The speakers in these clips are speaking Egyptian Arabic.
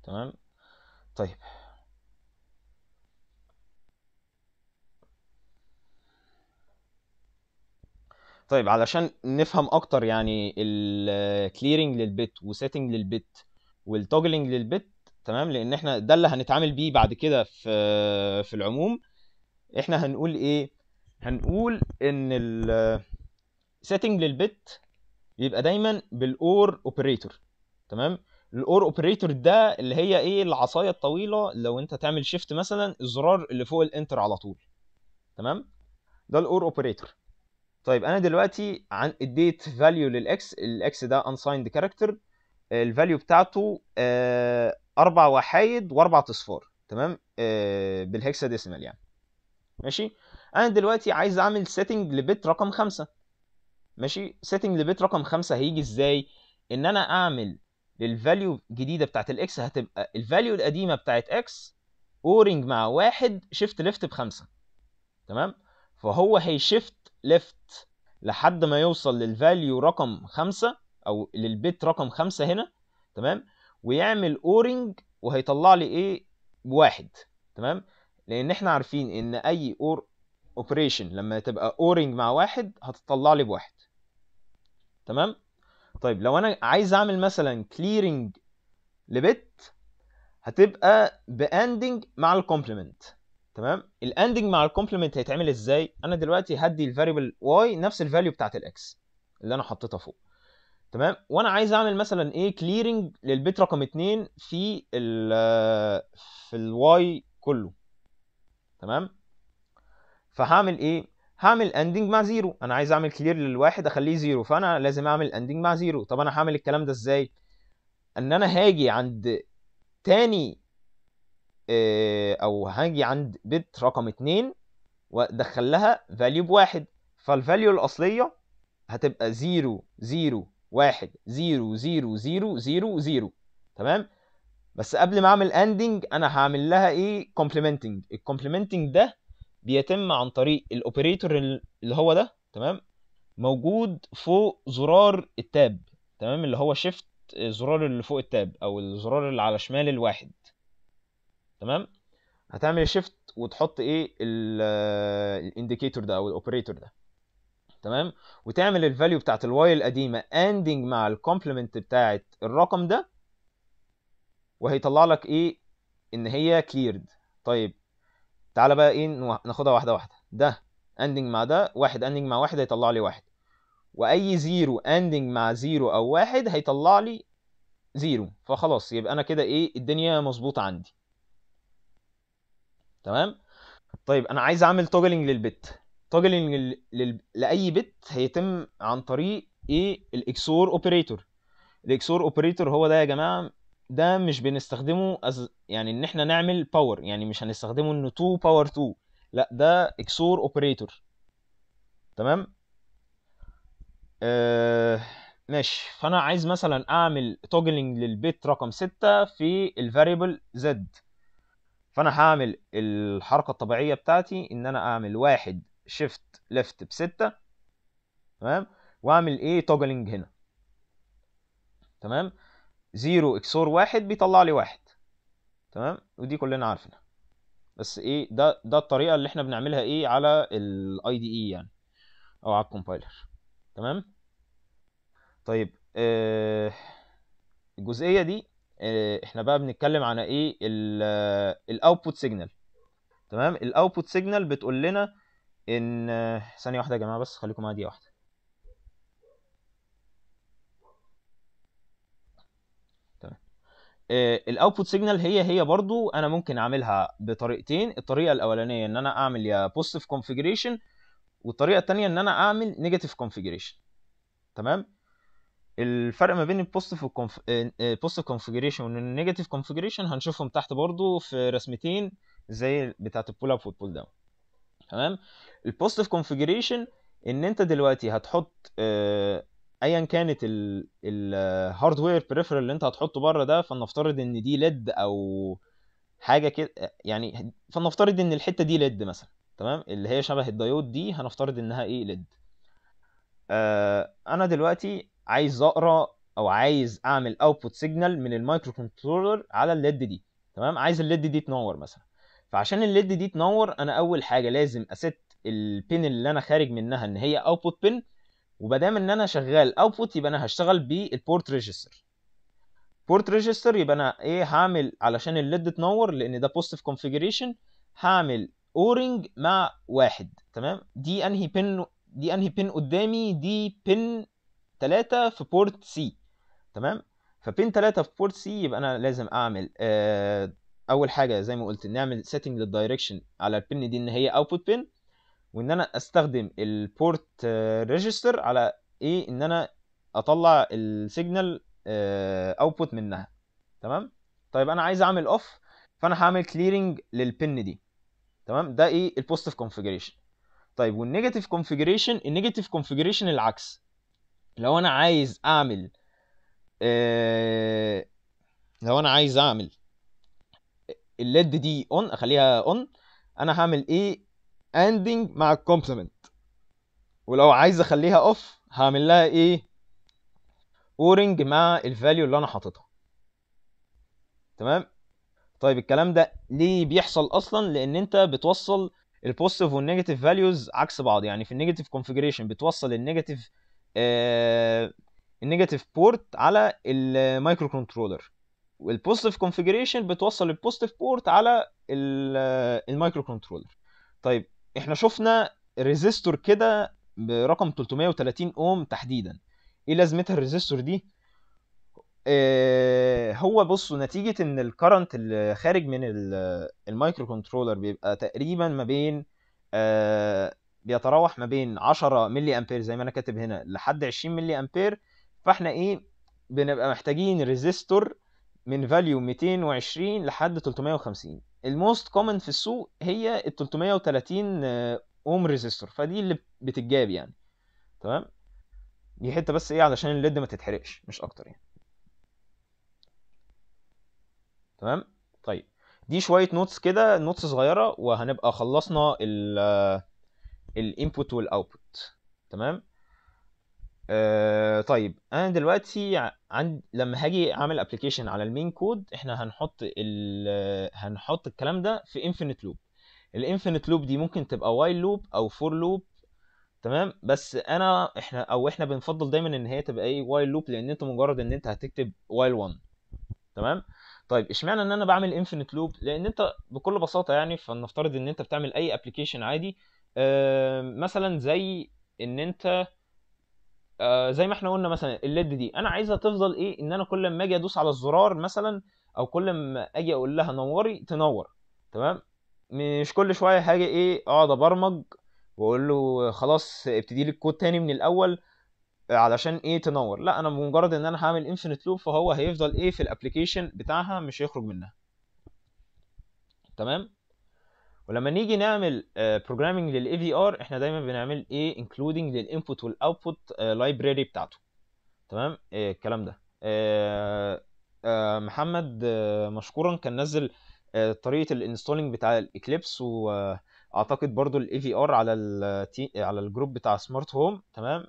تمام طيب طيب علشان نفهم اكتر يعني الكليرنج للبت وسيتنج للبت والتوجلنج للبت تمام لان احنا ده اللي هنتعامل بيه بعد كده في في العموم احنا هنقول ايه هنقول ان السيتنج للبت بيبقى دايما بالاور اوبريتور تمام الاور اوبريتور ده اللي هي ايه العصايه الطويله لو انت تعمل شيفت مثلا الزرار اللي فوق الانتر على طول تمام ده الاور اوبريتور طيب انا دلوقتي عن اديت فاليو للاكس الاكس ده unsigned كاركتر الفاليو بتاعته آه، اربع وحايد واربع اصفار تمام آه، بالهكساديسيمال يعني ماشي انا دلوقتي عايز اعمل سيتنج لبت رقم خمسة ماشي سيتنج لبت رقم خمسة هيجي ازاي ان انا اعمل للفاليو الجديده بتاعت الاكس هتبقى الفاليو القديمه بتاعت اكس اورنج مع واحد شيفت ليفت بخمسة تمام فهو هيشيفت ليفت لحد ما يوصل للفاليو رقم خمسة او للبيت رقم خمسة هنا تمام ويعمل اورنج وهيطلع لي ايه بواحد تمام لان احنا عارفين ان اي اور اوبريشن لما تبقى اورنج مع واحد هتطلع لي بواحد تمام طيب لو انا عايز اعمل مثلا كليرنج لبت هتبقى باندنج مع الكومبلمنت تمام الاندنج مع الكومبلمنت هيتعمل ازاي انا دلوقتي هدي الفاريبل واي نفس الفاليو بتاعت الاكس اللي انا حطيتها فوق تمام وانا عايز اعمل مثلا ايه كليرنج للبيت رقم 2 في ال في الواي كله تمام فهعمل ايه هعمل اندنج مع زيرو انا عايز اعمل كلير للواحد اخليه زيرو فانا لازم اعمل اندنج مع زيرو طب انا هعمل الكلام ده ازاي ان انا هاجي عند تاني آه، او هاجي عند بت رقم 2 وادخل لها فاليو بواحد فالفاليو الاصليه هتبقى 0 0 1 0 0 0 0 0 تمام بس قبل ما اعمل اندنج انا هعمل لها ايه كومبلمنتنج الكومبلمنتنج ده بيتم عن طريق الاوبريتور اللي هو ده تمام موجود فوق زرار التاب تمام اللي هو شيفت الزرار اللي فوق التاب او الزرار اللي على شمال الواحد تمام هتعمل شيفت وتحط ايه الانديكيتور ده او الاوبريتور ده تمام وتعمل الفاليو بتاعت الواي القديمه اندنج مع الكومبلمنت بتاعت الرقم ده وهيطلع لك ايه ان هي كليرد طيب تعالى بقى ايه نوع- ناخدها واحده واحده ده اندنج مع ده واحد اندنج مع واحد هيطلع لي واحد واي زيرو اندنج مع زيرو او واحد هيطلع لي زيرو فخلاص يبقى انا كده ايه الدنيا مظبوطه عندي تمام طيب انا عايز اعمل توجلنج للبت توجلنج لل... لل... لاي بت هيتم عن طريق ايه الاكسور اوبريتور الاكسور اوبريتور هو ده يا جماعه ده مش بنستخدمه أز... يعني ان احنا نعمل باور يعني مش هنستخدمه انه 2 باور 2 لا ده اكسور اوبريتور تمام آه... ماشي فانا عايز مثلا اعمل توجلنج للبت رقم 6 في الفاريبل زد فانا هعمل الحركه الطبيعيه بتاعتي ان انا اعمل واحد شيفت ليفت بستة تمام واعمل ايه توجلنج هنا تمام زيرو اكسور واحد بيطلع لي واحد تمام ودي كلنا عارفينها بس ايه ده ده الطريقه اللي احنا بنعملها ايه على الاي دي اي يعني او على الكومبايلر تمام طيب آه الجزئيه دي آه احنا بقى بنتكلم عن ايه الاوتبوت سيجنال تمام الاوتبوت سيجنال بتقول لنا ان آه، ثانيه واحده يا جماعه بس خليكم معايا دقيقه واحده تمام الاوتبوت سيجنال هي هي برضو انا ممكن اعملها بطريقتين الطريقه الاولانيه ان انا اعمل يا بوزيتيف كونفيجريشن والطريقه الثانيه ان انا اعمل نيجاتيف كونفيجريشن تمام الفرق ما بين البوزيتيف البوزيتيف كونفيجريشن والنيجاتيف كونفيجريشن هنشوفهم تحت برضو في رسمتين زي بتاعه البول اب والبول داون تمام البوزيتيف كونفيجريشن ان انت دلوقتي هتحط آه، ايا كانت الهاردوير بريفر اللي انت هتحطه بره ده فلنفترض ان دي ليد او حاجه كده يعني فلنفترض ان الحته دي ليد مثلا تمام اللي هي شبه الديود دي هنفترض انها ايه ليد آه انا دلوقتي عايز اقرا او عايز اعمل اوتبوت سيجنال من المايكرو كنترولر على الليد دي تمام عايز الليد دي تنور مثلا فعشان الليد دي تنور انا اول حاجه لازم اسيت البين اللي انا خارج منها ان هي اوتبوت بين وبدام ان انا شغال اوتبوت يبقى انا هشتغل بالبورت ريجستر بورت ريجستر يبقى انا ايه هعمل علشان الليد تنور لان ده بوزيتيف كونفيجريشن هعمل اورنج مع واحد تمام دي انهي بين دي انهي بين قدامي دي بين 3 في بورت سي تمام فبين 3 في بورت سي يبقى انا لازم اعمل آه اول حاجه زي ما قلت نعمل سيتنج للدايركشن على البين دي ان هي اوتبوت بين وان انا استخدم البورت ريجستر على ايه ان انا اطلع السيجنال اوتبوت منها تمام طيب انا عايز اعمل اوف فانا هعمل كليرنج للبن دي تمام ده ايه البوزيتيف كونفيجريشن طيب والنيجاتيف كونفيجريشن النيجاتيف كونفيجريشن العكس لو انا عايز اعمل آه لو انا عايز اعمل الليد دي اون اخليها اون انا هعمل ايه اندنج مع الكومبلمنت ولو عايز اخليها اوف هعمل لها ايه اورنج مع الفاليو اللي انا حاططها تمام طيب الكلام ده ليه بيحصل اصلا لان انت بتوصل البوزيتيف والنيجاتيف فاليوز عكس بعض يعني في النيجاتيف كونفيجريشن بتوصل النيجاتيف آه النيجاتيف بورت على المايكرو كنترولر والبوزيتيف كونفيجريشن بتوصل البوزيتيف بورت على المايكرو كنترولر طيب احنا شفنا ريزيستور كده برقم 330 اوم تحديدا ايه لازمتها الريزيستور دي آه هو بصوا نتيجة ان الكرنت اللي خارج من المايكرو كنترولر بيبقى تقريبا ما بين آه بيتراوح ما بين 10 ملي امبير زي ما انا كاتب هنا لحد 20 ملي امبير فاحنا ايه بنبقى محتاجين ريزيستور من فاليو 220 لحد 350 الموست كومن في السوق هي ال 330 اوم ريزيستور فدي اللي بتتجاب يعني تمام دي حته بس ايه علشان الليد ما تتحرقش مش اكتر يعني تمام طيب دي شويه نوتس كده نوتس صغيره وهنبقى خلصنا ال الانبوت والاوتبوت تمام آه طيب انا دلوقتي عند لما هاجي اعمل ابلكيشن على المين كود احنا هنحط ال... هنحط الكلام ده في انفينيت لوب الانفينيت لوب دي ممكن تبقى وايل لوب او فور لوب تمام بس انا احنا او احنا بنفضل دايما ان هي تبقى ايه وايل لوب لان انت مجرد ان انت هتكتب وايل 1 تمام طيب اشمعنى ان انا بعمل انفينيت لوب لان انت بكل بساطه يعني فلنفترض ان انت بتعمل اي ابلكيشن عادي آه مثلا زي ان انت آه زي ما احنا قلنا مثلا الليد دي انا عايزها تفضل ايه ان انا كل ما اجي ادوس على الزرار مثلا او كل ما اجي اقول لها نوري تنور تمام مش كل شويه حاجه ايه اقعد ابرمج واقول له خلاص ابتدي لي الكود تاني من الاول علشان ايه تنور لا انا بمجرد ان انا هعمل انفينيت لوب فهو هيفضل ايه في الابلكيشن بتاعها مش هيخرج منها تمام ولما نيجي نعمل بروجرامنج للاي في ار احنا دايما بنعمل ايه انكلودنج للانبوت والاوتبوت لايبراري بتاعته تمام إيه الكلام ده آه آه محمد آه مشكورا كان نزل طريقه الانستولينج بتاع الاكليبس واعتقد برضو الاي في ار على ال على الجروب بتاع سمارت هوم تمام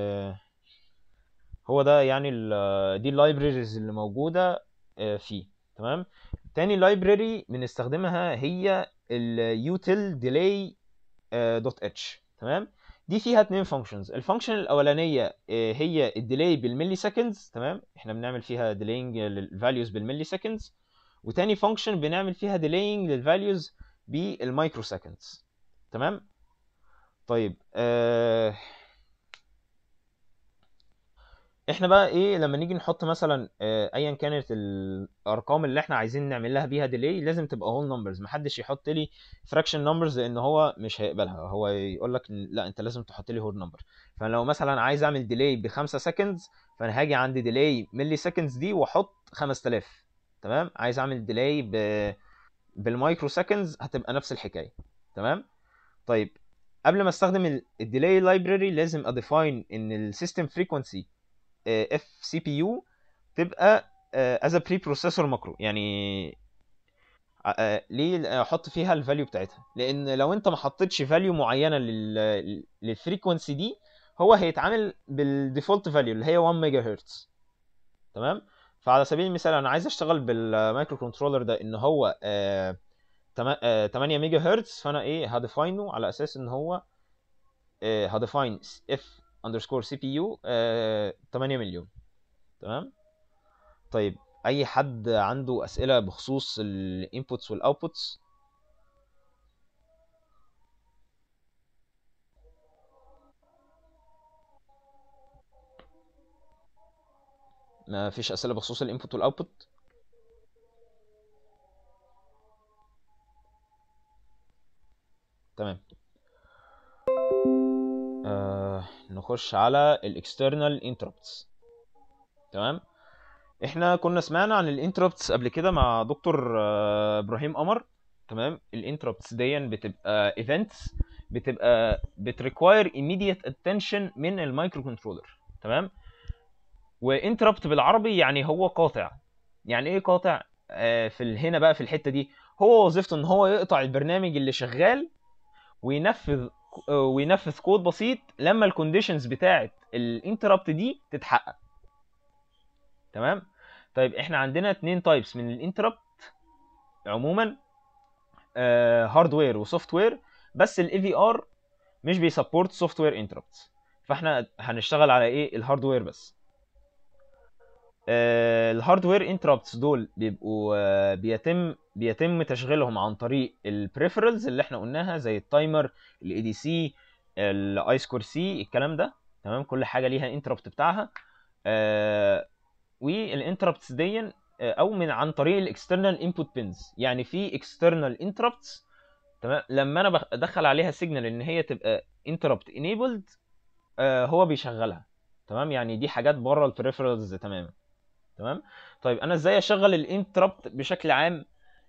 هو ده يعني دي اللايبريز اللي موجوده فيه تمام تاني لايبراري بنستخدمها هي اليوتل ديلي دوت اتش تمام دي فيها اتنين فانكشنز الفانكشن الاولانيه هي الديلي بالملي سكندز تمام احنا بنعمل فيها ديلينج للفاليوز بالملي سكندز وتاني فانكشن بنعمل فيها ديلينج للفاليوز بالمايكرو سكندز تمام طيب آه احنا بقى ايه لما نيجي نحط مثلا آه ايا كانت الارقام اللي احنا عايزين نعمل لها بيها ديلي لازم تبقى هول نمبرز محدش يحط لي فراكشن نمبرز لان هو مش هيقبلها هو يقول لك لا انت لازم تحط لي هول نمبر فلو مثلا عايز اعمل ديلي ب 5 سكندز فانا هاجي عند ديلي ملي سكندز دي واحط 5000 تمام عايز اعمل ديلي ب بالمايكرو سكندز هتبقى نفس الحكايه تمام طيب قبل ما استخدم الديلي لايبراري لازم اديفاين ان السيستم فريكونسي اف سي بي يو تبقى از بري بروسيسور ماكرو يعني ليه احط فيها الفاليو بتاعتها لان لو انت ما حطيتش فاليو معينه للفريكونسي دي هو هيتعامل بالديفولت فاليو اللي هي 1 ميجا هرتز تمام فعلى سبيل المثال انا عايز اشتغل بالمايكرو كنترولر ده ان هو آه، تما- آه، 8 ميجا هرتز فانا ايه هديفاينه على اساس ان هو آه، هديفاين اف اندرسكور سي بي يو 8 مليون تمام طيب اي حد عنده اسئله بخصوص الانبوتس والاوتبوتس ما فيش اسئله بخصوص الانبوت والاوتبوت تمام آه نخش على الاكسترنال انتربتس تمام احنا كنا سمعنا عن الانتربتس قبل كده مع دكتور آه، ابراهيم قمر تمام الانتربتس دي بتبقى ايفنتس بتبقى بتريكواير immediate attention من المايكرو كنترولر تمام وانتربت بالعربي يعني هو قاطع يعني ايه قاطع آه في ال- هنا بقى في الحته دي هو وظيفته ان هو يقطع البرنامج اللي شغال وينفذ آه، وينفذ كود بسيط لما الكونديشنز بتاعه الانتربت دي تتحقق تمام طيب احنا عندنا اتنين تايبس من الانتربت عموما هاردوير وسوفت وير بس الاي في ار مش بيسبورت سوفت وير انتربتس فاحنا هنشتغل على ايه الهاردوير بس الهاردوير انتربتس دول بيبقوا آه، بيتم بيتم تشغيلهم عن طريق البريفرالز اللي احنا قلناها زي التايمر الاي دي سي الاي سكور سي الكلام ده تمام كل حاجه ليها انتربت بتاعها آه، والانتربتس دي آه، او من عن طريق الاكسترنال انبوت بينز يعني في اكسترنال انتربتس تمام لما انا بخ- ادخل عليها سيجنال ان هي تبقى انتربت انيبلد هو بيشغلها تمام يعني دي حاجات بره البريفرالز تماما تمام طيب انا ازاي اشغل الانتربت بشكل عام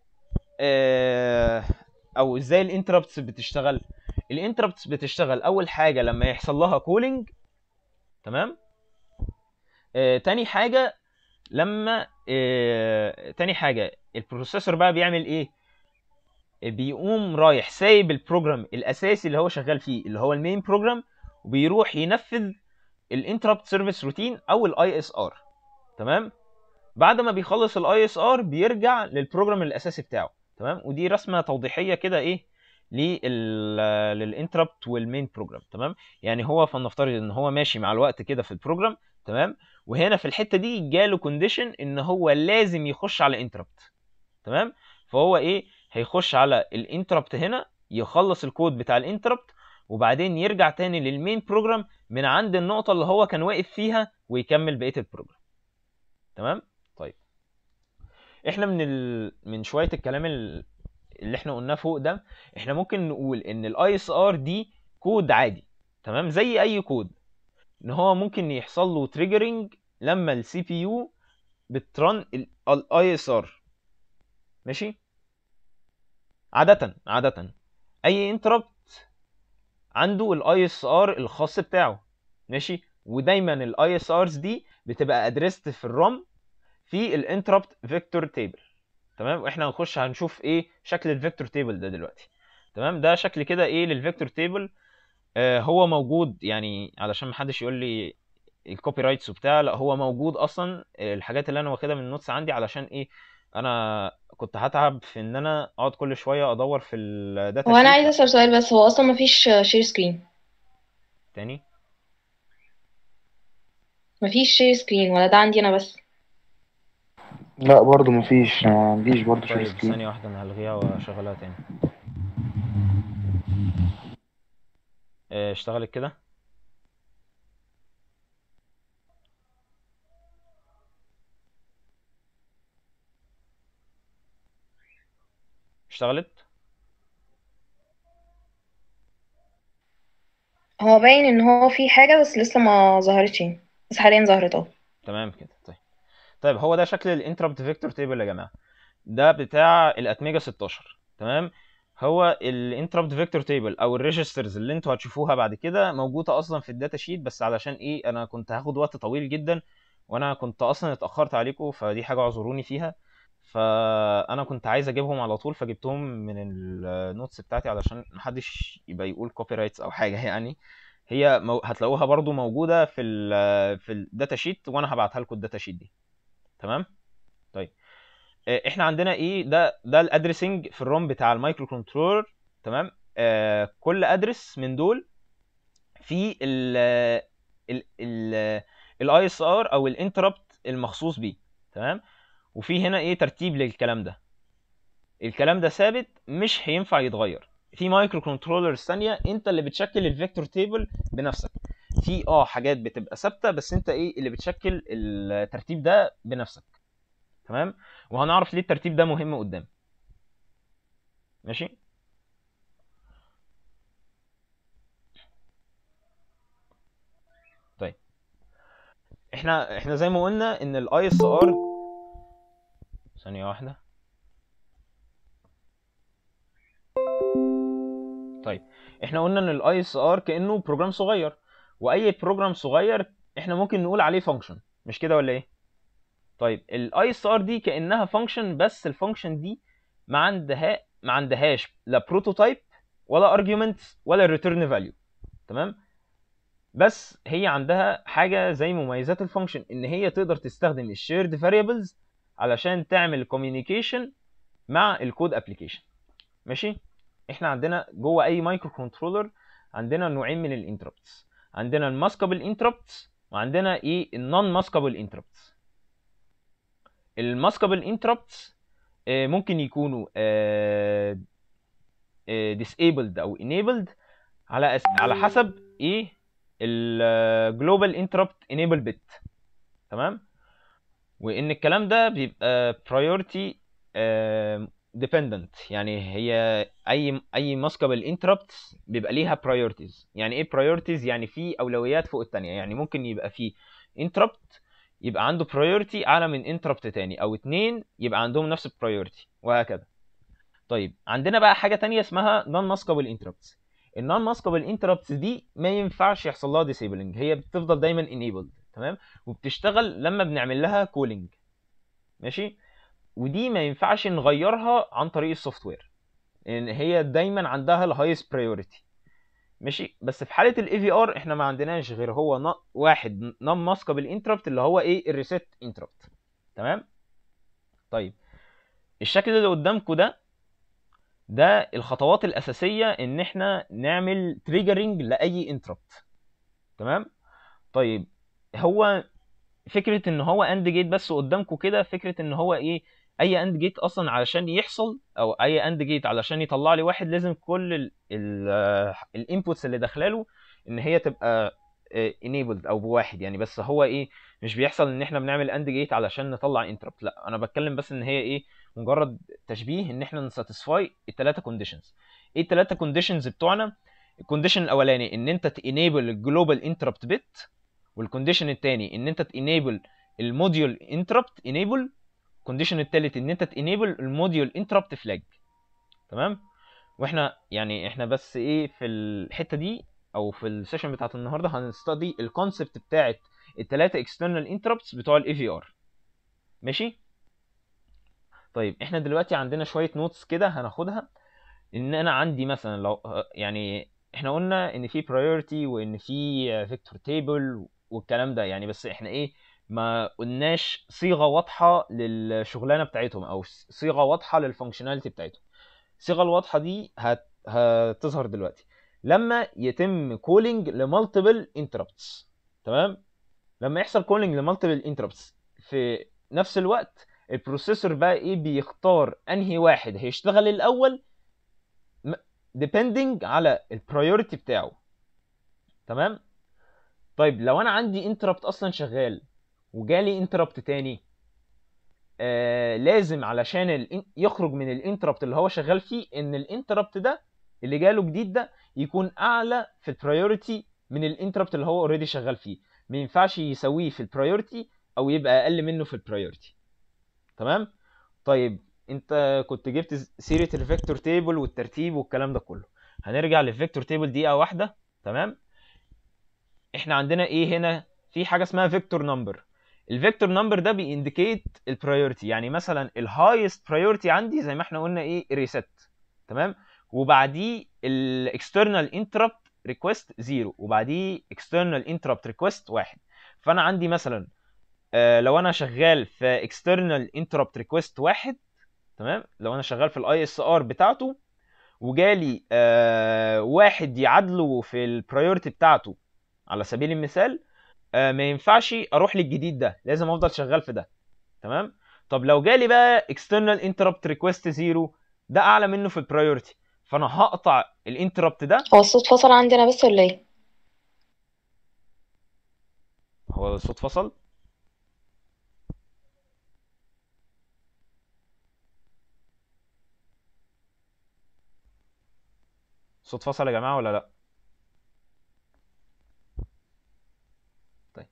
آه، او ازاي الانتربتس بتشتغل الانتربتس بتشتغل اول حاجه لما يحصل لها كولينج تمام آه، تاني حاجه لما آه، تاني حاجه البروسيسور بقى بيعمل ايه بيقوم رايح سايب البروجرام الاساسي اللي هو شغال فيه اللي هو المين بروجرام وبيروح ينفذ الانتربت سيرفيس روتين او الاي اس ار تمام بعد ما بيخلص الاي اس ار بيرجع للبروجرام الاساسي بتاعه تمام ودي رسمه توضيحيه كده ايه للانتربت والمين بروجرام تمام يعني هو فلنفترض ان هو ماشي مع الوقت كده في البروجرام تمام وهنا في الحته دي جاله كونديشن ان هو لازم يخش على انتربت تمام فهو ايه هيخش على الانتربت هنا يخلص الكود بتاع الانتربت وبعدين يرجع تاني للمين بروجرام من عند النقطه اللي هو كان واقف فيها ويكمل بقيه البروجرام تمام طيب احنا من ال... من شويه الكلام ال- اللي احنا قلناه فوق ده احنا ممكن نقول ان الاي اس ار دي كود عادي تمام زي اي كود ان هو ممكن يحصل له تريجرنج لما السي بي يو بترن الاي اس ار ماشي عاده عاده اي انتربت عنده الاي اس ار الخاص بتاعه ماشي ودايما الاي اس ارز دي بتبقى ادريست في الرام في الانتربت فيكتور تيبل تمام واحنا هنخش هنشوف ايه شكل الفيكتور تيبل ده دلوقتي تمام ده شكل كده ايه للفيكتور تيبل آه هو موجود يعني علشان محدش يقول لي الكوبي رايتس وبتاع لا هو موجود اصلا آه، الحاجات اللي انا واخدها من النوتس عندي علشان ايه انا كنت هتعب في ان انا اقعد كل شويه ادور في الداتا هو انا شيت عايزه اسال سؤال بس هو اصلا مفيش شير سكرين تاني مفيش شير سكرين ولا ده عندي انا بس لا برضو مفيش ما عنديش برضو شير طيب سكرين ثانيه واحده انا هلغيها واشغلها تاني آه، اشتغلت كده اشتغلت هو باين ان هو في حاجه بس لسه ما ظهرتش يعني. بس حاليا ظهرت اهو تمام كده طيب طيب هو ده شكل الانتربت فيكتور تيبل يا جماعه ده بتاع الاتميجا 16 تمام هو الانتربت فيكتور تيبل او الريجسترز اللي انتوا هتشوفوها بعد كده موجوده اصلا في الداتا شيت بس علشان ايه انا كنت هاخد وقت طويل جدا وانا كنت اصلا اتاخرت عليكم فدي حاجه اعذروني فيها فانا كنت عايز اجيبهم على طول فجبتهم من النوتس بتاعتي علشان محدش يبقى يقول كوبي رايتس او حاجه يعني هي مو... هتلاقوها برضو موجوده في ال في الداتا شيت وانا هبعتها لكم الداتا شيت دي تمام طيب آه، احنا عندنا ايه ده ده الادريسنج في الروم بتاع المايكرو كنترولر تمام آه كل ادرس من دول في ال ال ال الاي اس ار او الانتربت المخصوص بيه تمام وفي هنا ايه ترتيب للكلام ده الكلام ده ثابت مش هينفع يتغير في مايكرو كنترولرز ثانيه انت اللي بتشكل الفيكتور تيبل بنفسك في اه حاجات بتبقى ثابته بس انت ايه اللي بتشكل الترتيب ده بنفسك تمام وهنعرف ليه الترتيب ده مهم قدام ماشي طيب احنا احنا زي ما قلنا ان الاي اس ار ثانيه واحده طيب احنا قلنا ان الاي اس ار كانه بروجرام صغير واي بروجرام صغير احنا ممكن نقول عليه فانكشن مش كده ولا ايه طيب الاي اس ار دي كانها فانكشن بس الفانكشن دي ما عندها ما عندهاش لا بروتوتايب ولا ارجيومنتس ولا ريتيرن فاليو تمام بس هي عندها حاجه زي مميزات الفانكشن ان هي تقدر تستخدم الشيرد فاريبلز علشان تعمل كوميونيكيشن مع الكود ابلكيشن ماشي احنا عندنا جوه اي مايكرو كنترولر عندنا نوعين من الانتربتس عندنا الماسكابل انتربتس وعندنا ايه النون ماسكابل انتربتس الماسكابل انتربتس ممكن يكونوا disabled او enabled على أس... على حسب ايه الجلوبال انتربت انيبل بت تمام وان الكلام ده بيبقى priority dependent يعني هي اي اي ماسكابل انتربت بيبقى ليها priorities يعني ايه priorities يعني في اولويات فوق الثانيه يعني ممكن يبقى في انتربت يبقى عنده priority اعلى من انتربت تاني او اتنين يبقى عندهم نفس priority وهكذا طيب عندنا بقى حاجه تانية اسمها non maskable interrupts النون ماسكابل انتربتس دي ما ينفعش يحصل لها ديسيبلنج هي بتفضل دايما انيبلد تمام وبتشتغل لما بنعمل لها كولينج ماشي ودي ما ينفعش نغيرها عن طريق السوفت وير لان هي دايما عندها الهايست برايورتي ماشي بس في حاله الاي في ار احنا ما عندناش غير هو نا... واحد نون ماسكابل انتربت اللي هو ايه الريسيت انتربت تمام طيب الشكل اللي قدامكم ده ده الخطوات الاساسيه ان احنا نعمل تريجرنج لاي انتربت تمام طيب هو فكره ان هو اند جيت بس قدامكم كده فكره ان هو ايه اي اند جيت اصلا علشان يحصل او اي اند جيت علشان يطلع لي واحد لازم كل الانبوتس اللي داخله له ان هي تبقى enabled او بواحد يعني بس هو ايه مش بيحصل ان احنا بنعمل اند جيت علشان نطلع انتربت لا انا بتكلم بس ان هي ايه مجرد تشبيه ان احنا نساتسفاي الثلاثه كونديشنز ايه الثلاثه كونديشنز بتوعنا الكونديشن الاولاني ان انت تانيبل الجلوبال انتربت بت والكونديشن الثاني ان انت تانيبل الموديول انتربت انيبل الكونديشن الثالث ان انت تانيبل الموديول انتربت فلاج تمام واحنا يعني احنا بس ايه في الحته دي او في السيشن بتاعت النهارده هنستدي الكونسبت بتاعت الثلاثه اكسترنال انتربتس بتوع الاي في ار ماشي طيب احنا دلوقتي عندنا شويه نوتس كده هناخدها ان انا عندي مثلا لو يعني احنا قلنا ان في برايورتي وان في فيكتور تيبل والكلام ده يعني بس احنا ايه ما قلناش صيغه واضحه للشغلانه بتاعتهم او صيغه واضحه للفانكشناليتي بتاعتهم الصيغه الواضحه دي هت... هتظهر دلوقتي لما يتم كولينج لمالتيبل انتربتس تمام لما يحصل كولينج لمالتيبل انتربتس في نفس الوقت البروسيسور بقى ايه بيختار انهي واحد هيشتغل الاول depending على البرايورتي بتاعه تمام طيب لو انا عندي انتربت اصلا شغال وجالي انتربت تاني آه لازم علشان ال... يخرج من الانتربت اللي هو شغال فيه ان الانتربت ده اللي جاله جديد ده يكون اعلى في البرايورتي من الانتربت اللي هو اوريدي شغال فيه ما ينفعش يسويه في البرايورتي او يبقى اقل منه في البرايورتي تمام طيب انت كنت جبت سيره الفيكتور تيبل والترتيب والكلام ده كله هنرجع للفيكتور تيبل دقيقه واحده تمام احنا عندنا ايه هنا في حاجه اسمها فيكتور نمبر الفيكتور نمبر ده بينديكيت البرايورتي يعني مثلا الهايست برايورتي عندي زي ما احنا قلنا ايه ريست تمام وبعديه الاكسترنال انتربت ريكوست 0 وبعديه اكسترنال انتربت ريكوست 1 فانا عندي مثلا آه لو انا شغال في external interrupt request واحد تمام لو انا شغال في الاي اس ار بتاعته وجالي آه واحد يعادله في البرايورتي بتاعته على سبيل المثال آه ما ينفعش اروح للجديد ده لازم افضل شغال في ده تمام طب لو جالي بقى external interrupt request 0 ده اعلى منه في البرايورتي فانا هقطع الانتربت ده هو الصوت فصل عندي انا بس ولا ايه هو الصوت فصل الصوت فصل يا جماعة ولا لا طيب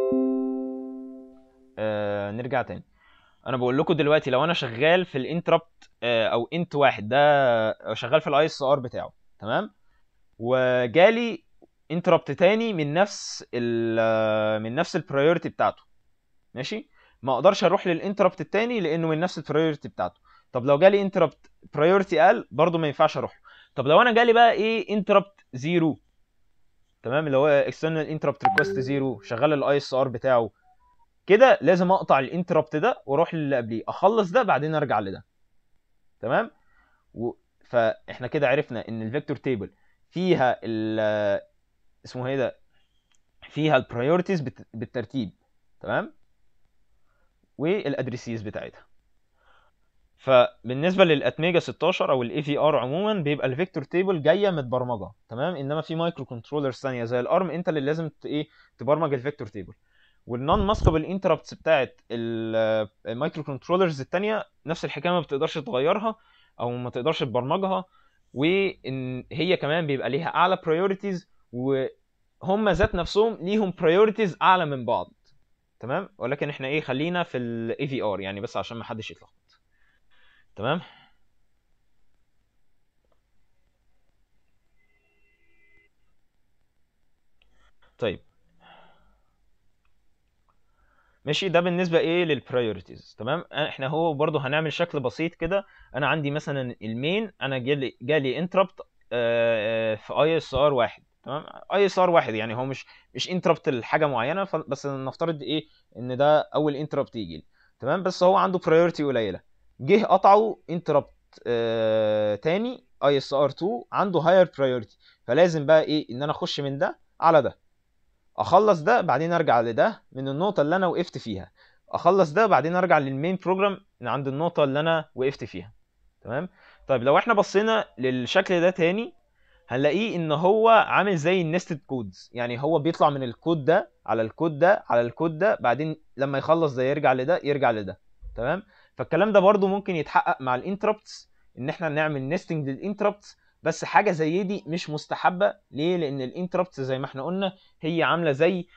آه نرجع تاني انا بقول لكم دلوقتي لو انا شغال في الانتربت آه او انت واحد ده شغال في الاي اس ار بتاعه تمام وجالي انتربت تاني من نفس ال من نفس البرايورتي بتاعته ماشي ما اقدرش اروح للانتربت التاني لانه من نفس البرايورتي بتاعته طب لو جالي انتربت برايورتي اقل برضه ما ينفعش اروح طب لو انا جالي بقى ايه انتربت زيرو تمام اللي هو اكسترنال انتربت ريكوست زيرو شغال الاي اس ار بتاعه كده لازم اقطع الانتربت ده واروح للي قبليه اخلص ده بعدين ارجع لده تمام و... فاحنا كده عرفنا ان الفيكتور تيبل فيها ال اسمه ايه ده فيها البرايورتيز بت... بالترتيب تمام والادريسيز بتاعتها فبالنسبه للاتميجا 16 او الاي في ار عموما بيبقى الفيكتور تيبل جايه متبرمجه تمام انما في مايكرو كنترولرز ثانيه زي الارم انت اللي لازم ت... ايه تبرمج الفيكتور تيبل والنون ماسكابل انتربتس بتاعت المايكرو كنترولرز الثانيه نفس الحكايه ما بتقدرش تغيرها او ما تقدرش تبرمجها وان هي كمان بيبقى ليها اعلى برايورتيز وهم ذات نفسهم ليهم برايورتيز اعلى من بعض تمام ولكن احنا ايه خلينا في الاي في ار يعني بس عشان ما حدش يتلخبط تمام طيب ماشي ده بالنسبه ايه للبرايورتيز تمام احنا هو برضو هنعمل شكل بسيط كده انا عندي مثلا المين انا جالي جالي انتربت في اي اس ار واحد تمام اي اس ار واحد يعني هو مش مش انتربت لحاجه معينه بس نفترض ايه ان ده اول انتربت يجي لي تمام بس هو عنده برايورتي قليله جه قطعه انتربت آه تاني اي اس ار 2 عنده هاير برايورتي فلازم بقى ايه ان انا اخش من ده على ده اخلص ده بعدين ارجع لده من النقطه اللي انا وقفت فيها اخلص ده بعدين ارجع للمين بروجرام من عند النقطه اللي انا وقفت فيها تمام طيب لو احنا بصينا للشكل ده تاني هنلاقيه ان هو عامل زي النستد كودز يعني هو بيطلع من الكود ده على الكود ده على الكود ده بعدين لما يخلص ده يرجع لده يرجع لده تمام فالكلام ده برضو ممكن يتحقق مع الانتربتس ان احنا نعمل نستنج للانتربتس بس حاجه زي دي مش مستحبه ليه لان الانتربتس زي ما احنا قلنا هي عامله زي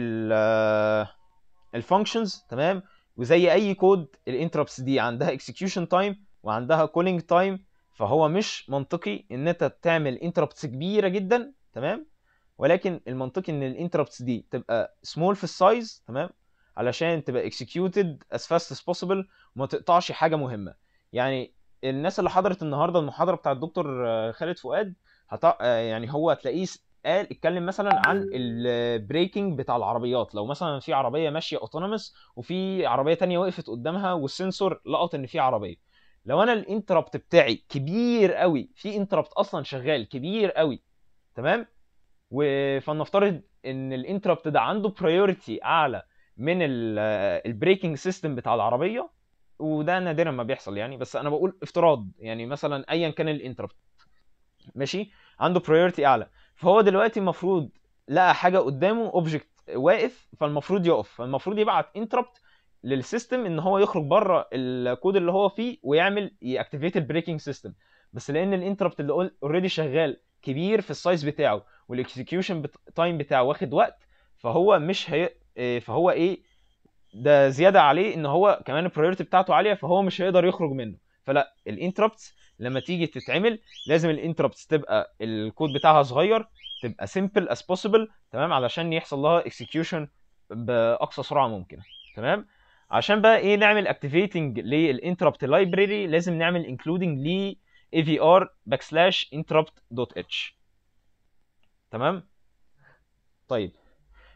الفانكشنز تمام وزي اي كود الانتربتس دي عندها اكسكيوشن تايم وعندها كولينج تايم فهو مش منطقي ان انت تعمل انتربتس كبيره جدا تمام ولكن المنطقي ان الانتربتس دي تبقى سمول في السايز تمام علشان تبقى اكسكيوتد as fast as possible وما تقطعش حاجه مهمه يعني الناس اللي حضرت النهارده المحاضره بتاع الدكتور خالد فؤاد هت... يعني هو هتلاقيه قال اتكلم مثلا عن البريكنج بتاع العربيات لو مثلا في عربيه ماشيه اوتونوموس وفي عربيه تانية وقفت قدامها والسنسور لقط ان في عربيه لو انا الانتربت بتاعي كبير قوي في انتربت اصلا شغال كبير قوي تمام فلنفترض ان الانتربت ده عنده برايورتي اعلى من البريكنج سيستم بتاع العربيه وده نادرا ما بيحصل يعني بس انا بقول افتراض يعني مثلا ايا كان الانتربت ماشي عنده برايورتي اعلى فهو دلوقتي المفروض لقى حاجه قدامه اوبجكت واقف فالمفروض يقف فالمفروض يبعت انتربت للسيستم ان هو يخرج بره الكود اللي هو فيه ويعمل ياكتيفيت البريكنج سيستم بس لان الانتربت اللي اوريدي شغال كبير في السايز بتاعه والاكسكيوشن تايم بتاعه واخد وقت فهو مش هي فهو ايه ده زياده عليه ان هو كمان البرايورتي بتاعته عاليه فهو مش هيقدر يخرج منه فلا الانتربتس لما تيجي تتعمل لازم الانتربتس تبقى الكود بتاعها صغير تبقى سيمبل as possible تمام علشان يحصل لها اكسكيوشن باقصى سرعه ممكنه تمام عشان بقى ايه نعمل اكتيفيتنج للانتربت لايبراري لازم نعمل انكلودنج ل avr backslash interrupt.h تمام طيب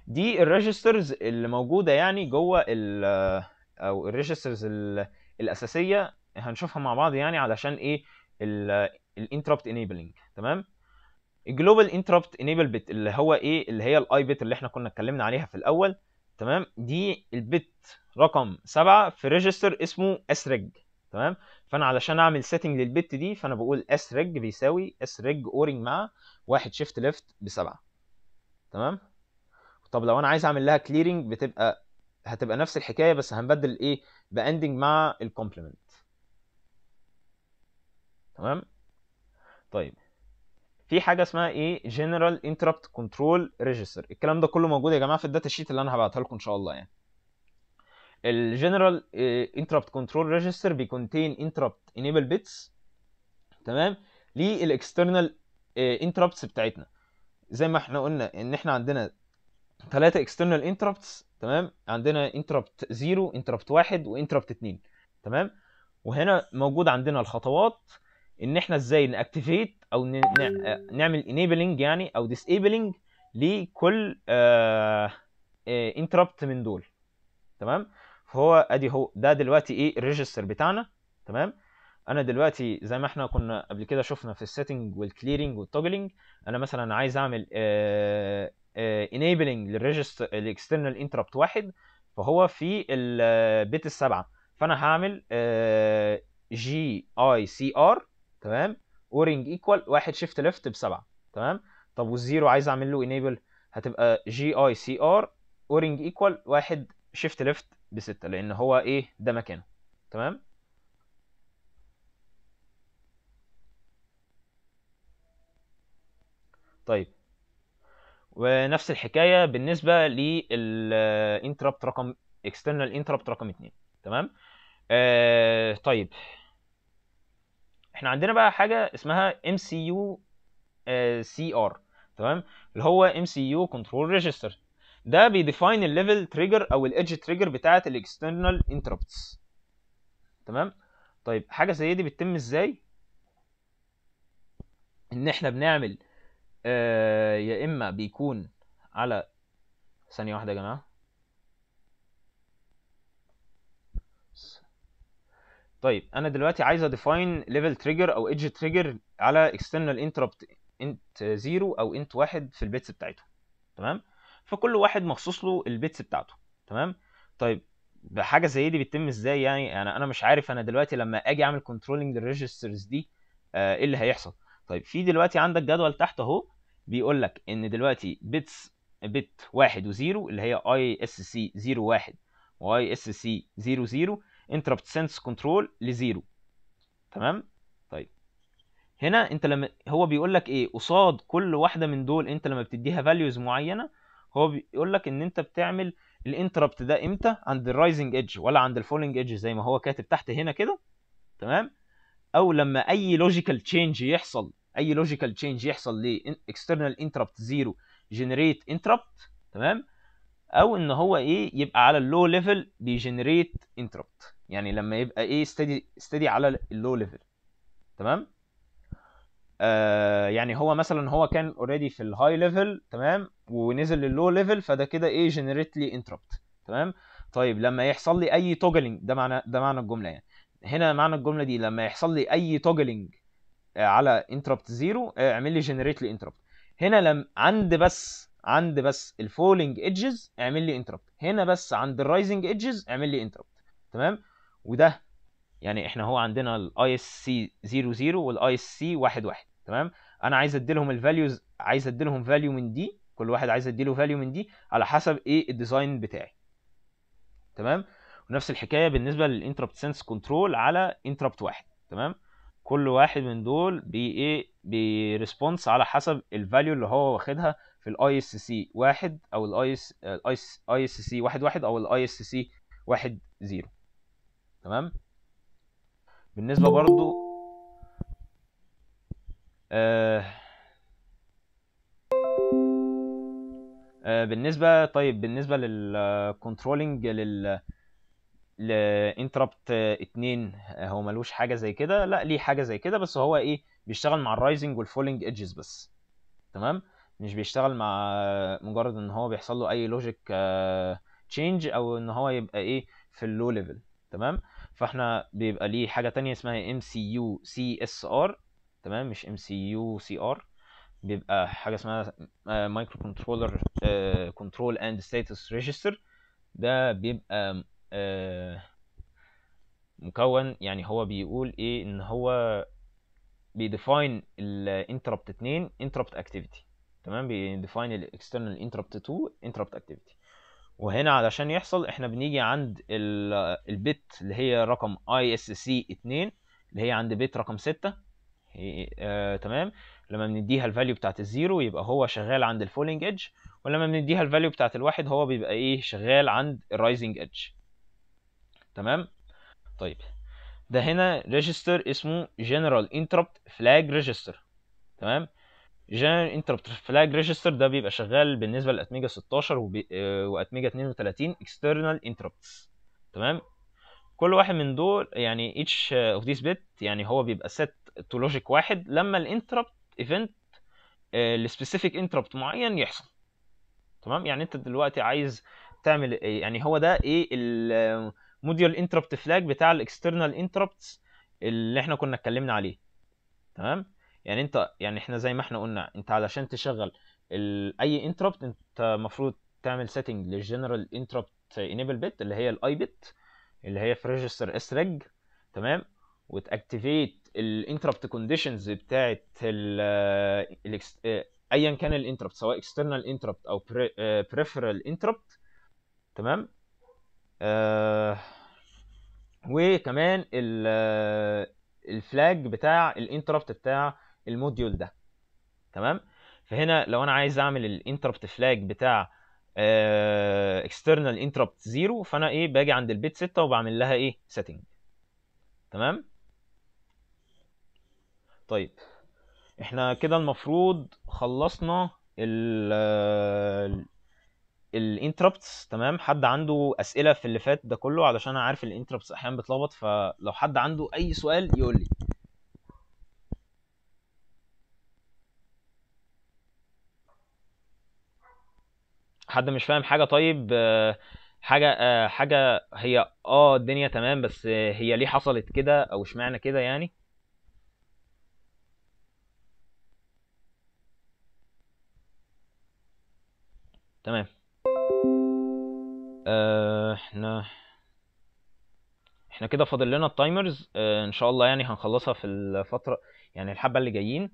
دي الريجسترز اللي موجوده يعني جوه ال او الريجسترز الاساسيه هنشوفها مع بعض يعني علشان ايه الانتربت انيبلنج تمام الجلوبال انتربت انيبل بت اللي هو ايه اللي هي الاي بت اللي احنا كنا اتكلمنا عليها في الاول تمام دي البت رقم 7 في ريجستر اسمه اسرج تمام فانا علشان اعمل سيتنج للبت دي فانا بقول اسرج بيساوي اسرج اورنج مع واحد شيفت ليفت بسبعة تمام طب لو انا عايز اعمل لها كليرنج بتبقى هتبقى نفس الحكايه بس هنبدل ايه باندنج مع الكومبلمنت تمام طيب في حاجه اسمها ايه جنرال انتربت كنترول ريجستر الكلام ده كله موجود يا جماعه في الداتا شيت اللي انا هبعتها لكم ان شاء الله يعني الجنرال انتربت كنترول ريجستر بيكونتين انتربت انيبل بيتس تمام للاكسترنال انتربتس بتاعتنا زي ما احنا قلنا ان احنا عندنا ثلاثه اكسترنال انتربتس تمام عندنا انتربت 0 انتربت 1 وانتربت 2 تمام وهنا موجود عندنا الخطوات ان احنا ازاي ناكتيفيت او ن... ن... نعمل انيبلنج يعني او ديسيبلنج لكل انتربت من دول تمام فهو ادي هو ده دلوقتي ايه الريجستر بتاعنا تمام انا دلوقتي زي ما احنا كنا قبل كده شفنا في السيتنج والكليرنج والتوجلنج انا مثلا عايز اعمل انيبلنج للريجستر الاكسترنال انتربت واحد فهو في البيت السبعه فانا هعمل جي اي سي ار تمام اورنج ايكوال واحد شيفت ليفت بسبعه تمام طب والزيرو عايز اعمل له انيبل هتبقى جي اي سي ار اورنج ايكوال واحد شيفت ليفت بستة لان هو ايه ده مكانه تمام طيب ونفس الحكايه بالنسبه للانتربت رقم اكسترنال انتربت رقم 2 تمام آه طيب احنا عندنا بقى حاجه اسمها ام سي يو سي ار تمام اللي هو ام سي يو كنترول ريجستر ده بيديفاين الليفل تريجر او الايدج تريجر بتاعه الاكسترنال انتربتس تمام طيب حاجه زي دي بتتم ازاي ان احنا بنعمل آه يا اما بيكون على ثانيه واحده يا جماعه طيب انا دلوقتي عايز اديفاين ليفل تريجر او ايدج تريجر على اكسترنال انتربت انت 0 او انت 1 في البيتس بتاعته تمام فكل واحد مخصوص له البيتس بتاعته تمام طيب بحاجه زي دي بتتم ازاي يعني يعني انا مش عارف انا دلوقتي لما اجي اعمل كنترولنج للريجسترز دي آه ايه اللي هيحصل طيب في دلوقتي عندك جدول تحت اهو بيقول لك ان دلوقتي بيتس بت 1 و0 اللي هي اي اس سي 0 1 واي اس سي 0 0 انتربت سنس كنترول لزيرو تمام طيب هنا انت لما هو بيقول لك ايه قصاد كل واحده من دول انت لما بتديها فاليوز معينه هو بيقول لك ان انت بتعمل الانتربت ده امتى عند الرايزنج ايدج ولا عند الفولينج ايدج زي ما هو كاتب تحت هنا كده تمام او لما اي لوجيكال تشينج يحصل اي لوجيكال تشينج يحصل ل external interrupt 0 generate interrupt تمام او ان هو ايه يبقى على اللو ليفل بيجنريت انتربت يعني لما يبقى ايه ستدي ستدي على اللو ليفل تمام آه يعني هو مثلا هو كان اوريدي في الهاي ليفل تمام ونزل لللو ليفل فده كده ايه جنريت لي انتربت تمام طيب لما يحصل لي اي توجلنج ده معنى ده معنى الجمله يعني هنا معنى الجمله دي لما يحصل لي اي توجلنج على انتربت زيرو اعمل لي جنريت لي انتربت هنا لم عند بس عند بس الفولينج ايدجز اعمل لي انتربت هنا بس عند الرايزنج ايدجز اعمل لي انتربت تمام وده يعني احنا هو عندنا الاي اس سي 00 والاي اس سي 11 تمام انا عايز ادي لهم الفاليوز عايز ادي لهم فاليو من دي كل واحد عايز ادي له فاليو من دي على حسب ايه الديزاين بتاعي تمام ونفس الحكايه بالنسبه للانتربت سنس كنترول على انتربت واحد تمام كل واحد من دول بي ايه بيرسبونس على حسب الفاليو اللي هو واخدها في الاي اس سي واحد او الاي اس اي اس سي واحد واحد او الاي اس سي واحد زيرو تمام بالنسبه برضو آه آه بالنسبه طيب بالنسبه للكنترولنج لل لانتربت 2 هو ملوش حاجه زي كده لا ليه حاجه زي كده بس هو ايه بيشتغل مع الرايزنج والفولينج ايدجز بس تمام مش بيشتغل مع مجرد ان هو بيحصل له اي لوجيك تشينج او ان هو يبقى ايه في اللو ليفل تمام فاحنا بيبقى ليه حاجه تانية اسمها ام سي يو سي اس ار تمام مش ام سي يو سي ار بيبقى حاجه اسمها مايكرو كنترولر كنترول اند ستاتس ريجستر ده بيبقى آه، مكون يعني هو بيقول ايه ان هو بيديفاين الانتربت 2 انتربت اكتيفيتي تمام بيديفاين الاكسترنال انتربت 2 انتربت اكتيفيتي وهنا علشان يحصل احنا بنيجي عند ال- البت اللي هي رقم اي اس سي 2 اللي هي عند بت رقم 6 هي آه تمام لما بنديها الفاليو بتاعت الزيرو يبقى هو شغال عند الفولينج ايدج ولما بنديها الفاليو بتاعت الواحد هو بيبقى ايه شغال عند الرايزنج ايدج تمام طيب ده هنا ريجستر اسمه General Interrupt Flag Register تمام General Interrupt Flag Register ده بيبقى شغال بالنسبة لأتميجا 16 وبي... آه، وأتميجا 32 External Interrupts تمام كل واحد من دول يعني each of these bit يعني هو بيبقى set to logic واحد لما الانتربت ايفنت لسبيسيفيك انتربت معين يحصل تمام يعني انت دلوقتي عايز تعمل إيه؟ يعني هو ده ايه الموديول انتربت فلاج بتاع الاكسترنال انتربتس اللي احنا كنا اتكلمنا عليه تمام يعني انت يعني احنا زي ما احنا قلنا انت علشان تشغل ال... اي انتربت انت المفروض تعمل سيتنج للجنرال انتربت انيبل بت اللي هي الاي بت اللي هي في ريجستر اس ريج تمام وتاكتيفيت الانتربت كونديشنز بتاعت ال الاكس- اه، ايا كان الانتربت سواء اكسترنال انتربت او بريفرال انتربت تمام آه وكمان ال الفلاج بتاع الانتربت بتاع الموديول ده تمام فهنا لو انا عايز اعمل الانتربت فلاج بتاع اكسترنال انتربت زيرو فانا ايه باجي عند البيت 6 وبعمل لها ايه سيتنج تمام طيب احنا كده المفروض خلصنا ال الانتربتس تمام حد عنده اسئله في اللي فات ده كله علشان انا عارف الانتربتس احيانا بتلخبط فلو حد عنده اي سؤال يقول لي حد مش فاهم حاجه طيب آه، حاجه آه، حاجه هي اه الدنيا تمام بس آه، هي ليه حصلت كده او اشمعنى كده يعني تمام آه، احنا احنا كده فاضل لنا التايمرز آه، ان شاء الله يعني هنخلصها في الفتره يعني الحبه اللي جايين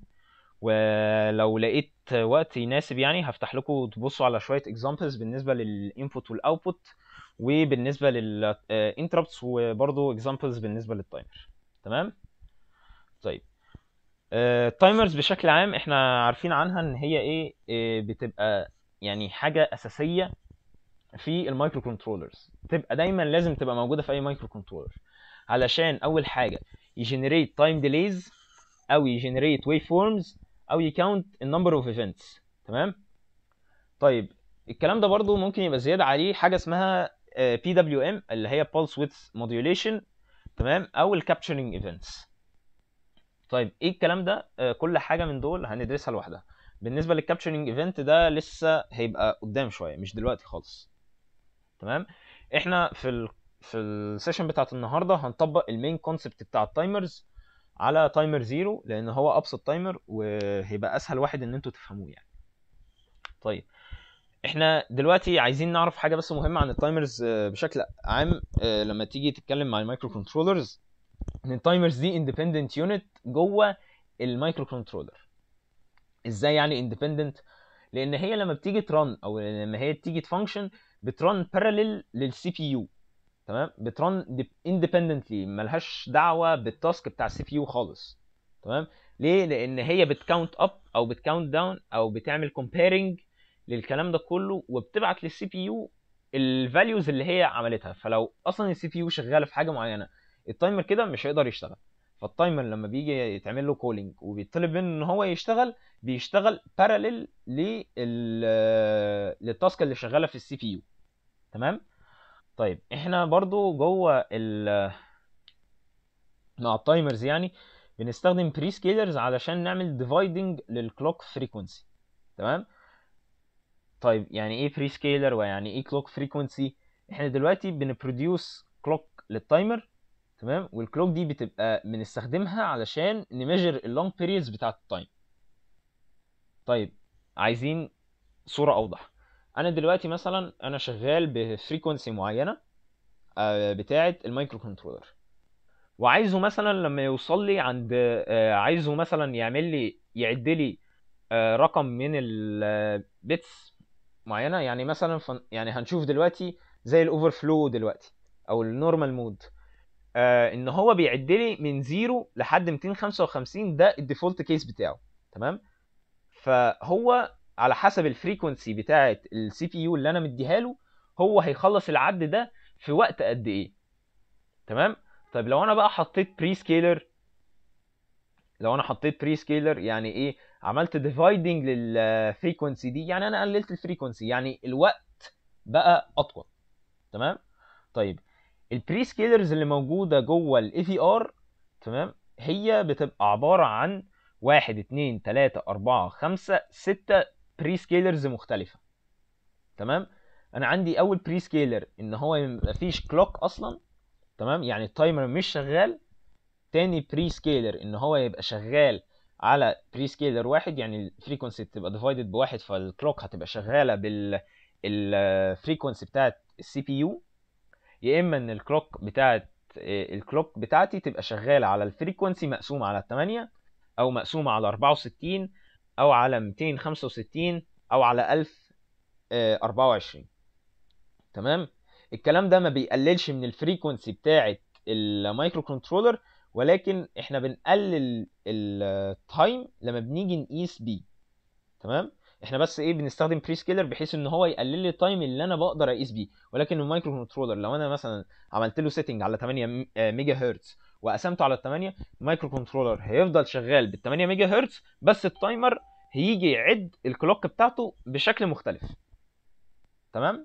ولو لقيت وقت يناسب يعني هفتح لكم تبصوا على شويه اكزامبلز بالنسبه للانبوت والاوتبوت وبالنسبه للانتربتس وبرضه اكزامبلز بالنسبه للتايمر تمام طيب التايمرز بشكل عام احنا عارفين عنها ان هي ايه آه، بتبقى يعني حاجه اساسيه في المايكرو كنترولرز تبقى دايما لازم تبقى موجوده في اي مايكرو كنترولر علشان اول حاجه يجنريت تايم ديليز او يجنريت ويف فورمز او يكاونت النمبر اوف ايفنتس تمام طيب الكلام ده برضو ممكن يبقى زياده عليه حاجه اسمها بي دبليو ام اللي هي pulse width modulation تمام او الكابتشرنج ايفنتس طيب ايه الكلام ده آه، كل حاجه من دول هندرسها لوحدها بالنسبه للكابتشرنج ايفنت ده لسه هيبقى قدام شويه مش دلوقتي خالص تمام احنا في ال في السيشن بتاعت النهارده هنطبق المين كونسبت بتاع التايمرز على تايمر زيرو لان هو ابسط تايمر وهيبقى اسهل واحد ان انتوا تفهموه يعني طيب احنا دلوقتي عايزين نعرف حاجه بس مهمه عن التايمرز آه، بشكل عام آه، لما تيجي تتكلم مع المايكرو كنترولرز ان التايمرز دي اندبندنت يونت جوه المايكرو كنترولر ازاي يعني اندبندنت لان هي لما بتيجي ترن او لما هي تيجي تفانكشن بترن باراليل للسي بي يو تمام بترن اندبندنتلي ملهاش دعوه بالتاسك بتاع السي بي يو خالص تمام ليه لان هي بتكاونت اب او بتكاونت داون او بتعمل كومبيرنج للكلام ده كله وبتبعت للسي بي يو الفاليوز اللي هي عملتها فلو اصلا السي بي يو شغاله في حاجه معينه التايمر كده مش هيقدر يشتغل فالتايمر لما بيجي يتعمل له كولينج وبيطلب منه ان هو يشتغل بيشتغل باراليل لل للتاسك اللي شغاله في السي بي يو تمام طيب احنا برضو جوه ال مع التايمرز يعني بنستخدم بري سكيلرز علشان نعمل ديفايدنج للكلوك فريكونسي تمام طيب يعني ايه بري سكيلر ويعني ايه كلوك فريكونسي احنا دلوقتي بنبروديوس كلوك للتايمر تمام والكلوك دي بتبقى بنستخدمها علشان نميجر اللونج بيريودز بتاعه التايم طيب عايزين صورة اوضح انا دلوقتي مثلا انا شغال بفريكونسي معينة آه، بتاعه المايكرو كنترولر وعايزه مثلا لما يوصل لي عند آه، عايزه مثلا يعمل لي يعد لي آه، رقم من البيتس معينه يعني مثلا فن يعني هنشوف دلوقتي زي الاوفر فلو دلوقتي او النورمال مود آه ان هو بيعد لي من 0 لحد 255 ده الديفولت كيس بتاعه تمام فهو على حسب الفريكونسي بتاعه السي بي يو اللي انا مديها له هو هيخلص العد ده في وقت قد ايه تمام طيب لو انا بقى حطيت بري سكيلر لو انا حطيت بري سكيلر يعني ايه عملت ديفايدنج للفريكونسي دي يعني انا قللت الفريكونسي يعني الوقت بقى اطول تمام طيب البري سكيلرز اللي موجوده جوه الاي في ار تمام هي بتبقى عباره عن واحد اتنين تلاتة أربعة خمسة ستة بري سكيلرز مختلفة تمام أنا عندي أول بري سكيلر إن هو مفيش كلوك أصلا تمام يعني التايمر مش شغال تاني بري سكيلر ان هو يبقى شغال على بري سكيلر واحد يعني الفريكونسي تبقى ديفايدد بواحد فالكلوك هتبقى شغاله بال الفريكونسي بتاعت السي بي يو يا اما ان الكلوك بتاعت الكلوك بتاعتي تبقى شغاله على الفريكونسي مقسومه على 8 او مقسومه على 64 او على 265 او على 1024 تمام الكلام ده ما بيقللش من الفريكونسي بتاعه المايكرو كنترولر ولكن احنا بنقلل التايم لما بنيجي نقيس بيه تمام احنا بس ايه بنستخدم بري سكيلر بحيث ان هو يقلل لي التايم اللي انا بقدر اقيس بيه ولكن المايكرو كنترولر لو انا مثلا عملت له سيتنج على 8 ميجا هرتز وقسمته على 8 المايكرو كنترولر هيفضل شغال بال 8 ميجا هرتز بس التايمر هيجي يعد الكلوك بتاعته بشكل مختلف تمام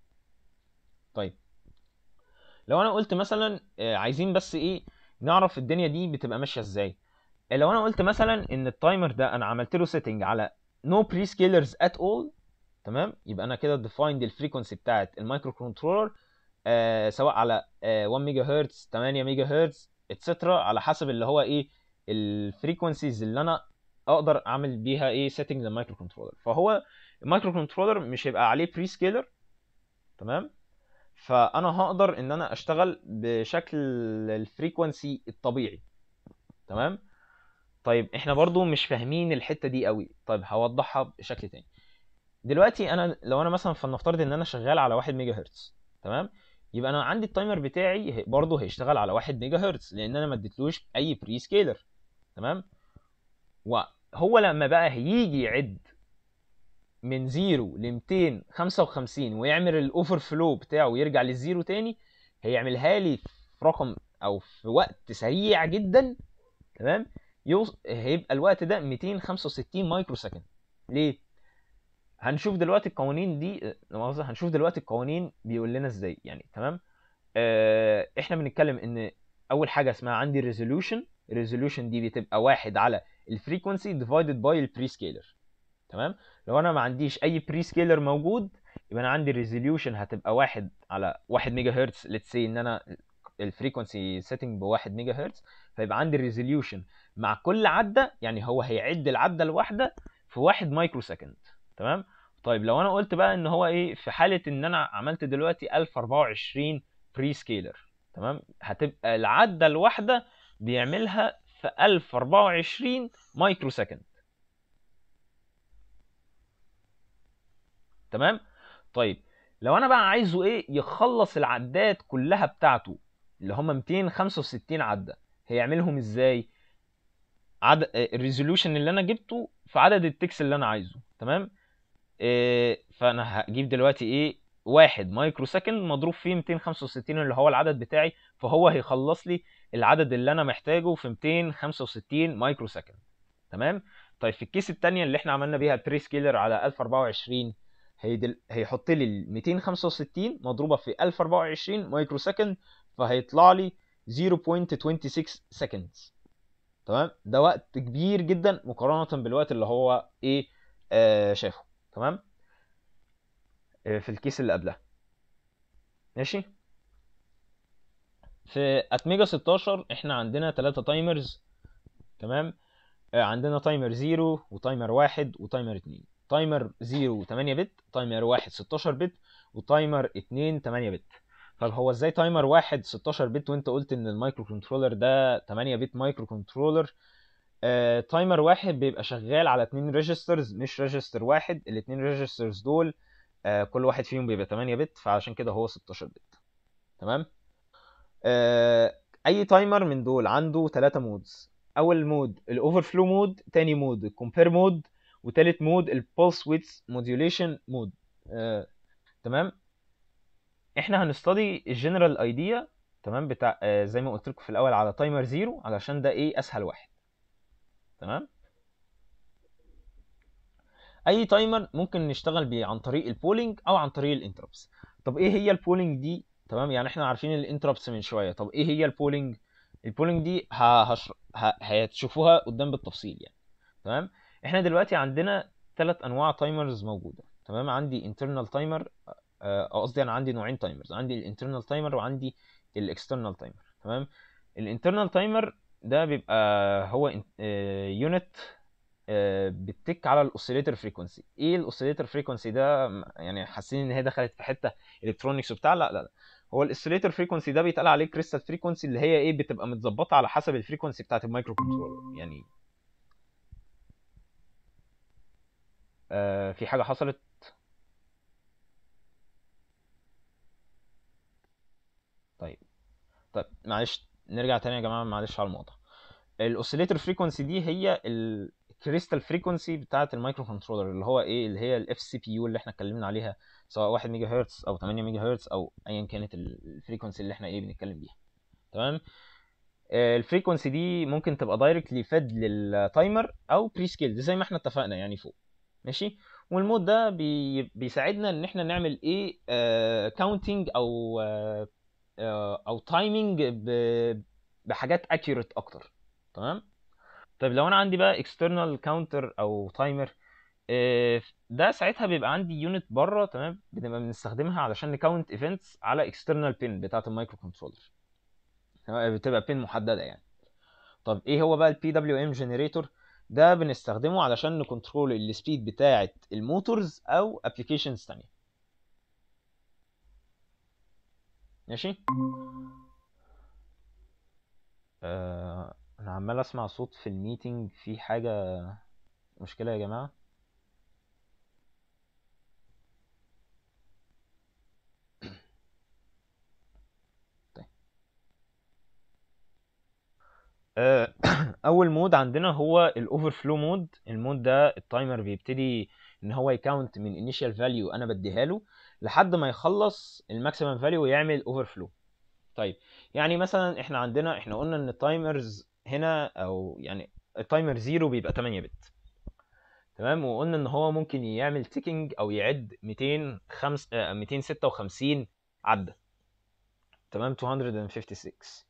طيب لو انا قلت مثلا آه، عايزين بس ايه نعرف الدنيا دي بتبقى ماشيه ازاي لو انا قلت مثلا ان التايمر ده انا عملت له سيتنج على نو بري سكيلرز ات اول تمام يبقى انا كده ديفايند الفريكونسي بتاعت المايكرو كنترولر آه سواء على آه 1 ميجا هرتز 8 ميجا هرتز اتسترا على حسب اللي هو ايه الفريكونسيز اللي انا اقدر اعمل بيها ايه سيتنج للمايكرو كنترولر فهو المايكرو كنترولر مش هيبقى عليه بري سكيلر تمام فانا هقدر ان انا اشتغل بشكل الفريكونسي الطبيعي تمام طيب احنا برضو مش فاهمين الحته دي قوي طيب هوضحها بشكل تاني دلوقتي انا لو انا مثلا فلنفترض ان انا شغال على 1 ميجا هرتز تمام يبقى انا عندي التايمر بتاعي هي- برضو هيشتغل على 1 ميجا هرتز لان انا ما اديتلوش اي بري سكيلر تمام وهو لما بقى هيجي يعد من 0 ل 255 ويعمل الاوفر فلو بتاعه ويرجع للزيرو تاني هيعملها لي في رقم او في وقت سريع جدا تمام يوص... هيبقى الوقت ده 265 مايكرو سكند ليه هنشوف دلوقتي القوانين دي لا مؤاخذة هنشوف دلوقتي القوانين بيقول لنا ازاي يعني تمام آه احنا بنتكلم ان اول حاجه اسمها عندي ريزولوشن الريزولوشن دي بتبقى واحد على الفريكونسي ديفايدد باي البري سكيلر تمام لو انا ما عنديش اي بري سكيلر موجود يبقى انا عندي الريزوليوشن هتبقى واحد على واحد ميجا هرتز ليتس سي ان انا الفريكونسي سيتنج بواحد ميجا هرتز فيبقى عندي الريزوليوشن مع كل عده يعني هو هيعد العده الواحده في واحد مايكرو سكند تمام طيب لو انا قلت بقى ان هو ايه في حاله ان انا عملت دلوقتي 1024 بري سكيلر تمام هتبقى العده الواحده بيعملها في 1024 مايكرو سكند تمام طيب لو انا بقى عايزه ايه يخلص العدات كلها بتاعته اللي هم 265 عده هيعملهم ازاي عدد الريزولوشن اللي انا جبته في عدد التكس اللي انا عايزه تمام إيه فانا هجيب دلوقتي ايه واحد مايكرو سكند مضروب فيه 265 اللي هو العدد بتاعي فهو هيخلص لي العدد اللي انا محتاجه في 265 مايكرو سكند تمام طيب في الكيس الثانيه اللي احنا عملنا بيها البري سكيلر على 1024 هيدل... هيحط لي ال 265 مضروبه في 1024 مايكرو سكند فهيطلع لي 0.26 سكندز تمام ده وقت كبير جدا مقارنه بالوقت اللي هو ايه آه شافه تمام آه، في الكيس اللي قبلها ماشي في اتميجا 16 احنا عندنا ثلاثة تايمرز تمام آه، عندنا تايمر 0 وتايمر 1 وتايمر 2 تايمر 0 8 بت تايمر 1 16 بت وتايمر 2 8 بت طب هو ازاي تايمر 1 16 بت وانت قلت ان المايكرو كنترولر ده 8 بت مايكرو كنترولر آه، تايمر واحد بيبقى شغال على اتنين ريجسترز مش ريجستر واحد الاتنين ريجسترز دول آه، كل واحد فيهم بيبقى 8 بت فعشان كده هو 16 بت تمام آه، اي تايمر من دول عنده ثلاثة مودز اول مود الاوفر فلو مود تاني مود الكومبير مود وتالت مود البولس ويتس موديوليشن مود تمام احنا هنستدي الجنرال ايديا تمام بتاع آه، زي ما قلت لكم في الاول على تايمر زيرو علشان ده ايه اسهل واحد تمام اي تايمر ممكن نشتغل بيه عن طريق البولينج او عن طريق الانتربس طب ايه هي البولينج دي تمام يعني احنا عارفين الانتربس من شويه طب ايه هي البولينج البولينج دي ه- هشر... ه... هتشوفوها قدام بالتفصيل يعني تمام احنا دلوقتي عندنا ثلاث انواع تايمرز موجوده تمام عندي internal تايمر او قصدي انا عندي نوعين تايمرز عندي الانترنال تايمر وعندي الاكسترنال تايمر تمام الانترنال تايمر ده بيبقى هو يونت بتك على الاوسيليتر فريكونسي ايه الاوسيليتر فريكونسي ده م- يعني حاسين ان هي دخلت في حته الكترونكس وبتاع لا لا لا هو الاوسيليتر فريكونسي ده بيتقال عليه كريستال فريكونسي اللي هي ايه بتبقى متظبطه على حسب الفريكونسي بتاعت المايكرو كنترولر يعني آه في حاجه حصلت طيب طيب معلش نرجع تاني يا جماعه معلش على الموضوع الاوسيليتر فريكونسي دي هي الكريستال فريكونسي بتاعه المايكرو كنترولر اللي هو ايه اللي هي الاف سي بي يو اللي احنا اتكلمنا عليها سواء 1 ميجا هرتز او 8 ميجا هرتز او ايا كانت الفريكونسي اللي احنا ايه بنتكلم بيها تمام آه، الفريكونسي دي ممكن تبقى دايركتلي فيد للتايمر او بري سكيلد زي ما احنا اتفقنا يعني فوق ماشي والمود ده بي... بيساعدنا ان احنا نعمل ايه كاونتنج او آه، آه، او تايمنج ب... بحاجات اكيوريت اكتر تمام طيب لو انا عندي بقى external counter او تايمر ده ساعتها بيبقى عندي يونت بره تمام بنبقى بنستخدمها علشان نكاونت ايفنتس على external pin بتاعه المايكرو كنترولر تمام؟ بتبقى بين محدده يعني طب ايه هو بقى البي دبليو ام جنريتور ده بنستخدمه علشان نكنترول السبيد بتاعه الموتورز او ابلكيشنز تانية ماشي آه انا عمال اسمع صوت في الميتنج في حاجة مشكلة يا جماعة طيب آه، اول مود عندنا هو الاوفر فلو مود المود ده التايمر بيبتدي ان هو يكاونت من انيشال فاليو انا بديها له لحد ما يخلص الماكسيمم فاليو ويعمل اوفر فلو طيب يعني مثلا احنا عندنا احنا قلنا ان التايمرز هنا او يعني التايمر زيرو بيبقى 8 بت تمام وقلنا ان هو ممكن يعمل تيكينج او يعد 205 آه، 256 عدة تمام 256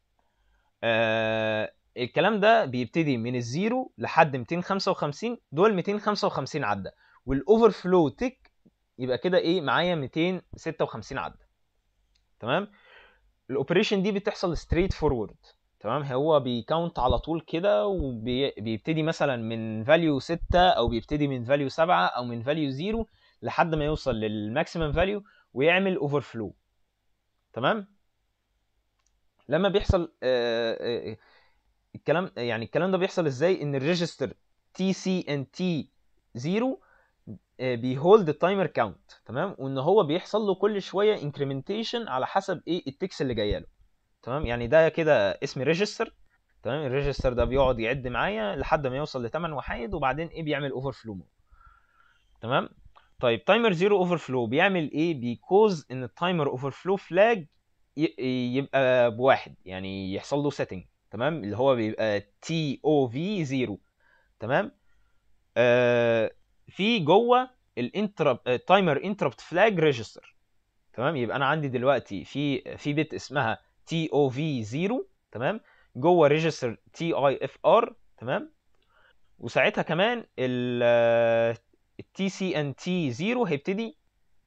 آه الكلام ده بيبتدي من الزيرو لحد 255 دول 255 عدة والاوفر فلو تيك يبقى كده ايه معايا 256 عدة تمام الاوبريشن دي بتحصل ستريت فورورد تمام هو بيكاونت على طول كده وبيبتدي مثلا من فاليو 6 او بيبتدي من فاليو 7 او من فاليو 0 لحد ما يوصل للماكسيمم فاليو ويعمل اوفر فلو تمام لما بيحصل آه، آه، الكلام يعني الكلام ده بيحصل ازاي ان الريجستر تي سي ان تي 0 بيهولد التايمر كاونت تمام وان هو بيحصل له كل شويه انكريمنتيشن على حسب ايه التكس اللي جايه له تمام يعني ده كده اسم ريجستر تمام الريجستر ده بيقعد يعد معايا لحد ما يوصل ل 8 وحيد وبعدين ايه بيعمل اوفر فلو تمام طيب تايمر زيرو اوفر فلو بيعمل ايه بيكوز ان التايمر اوفر فلو فلاج يبقى بواحد يعني يحصل له سيتنج تمام اللي هو بيبقى تي او في 0 تمام آه في جوه الانترب التايمر انتربت فلاج ريجستر تمام يبقى انا عندي دلوقتي في في بت اسمها تي او في 0 تمام جوه ريجستر تي اي اف ار تمام وساعتها كمان ال التي سي ان تي 0 هيبتدي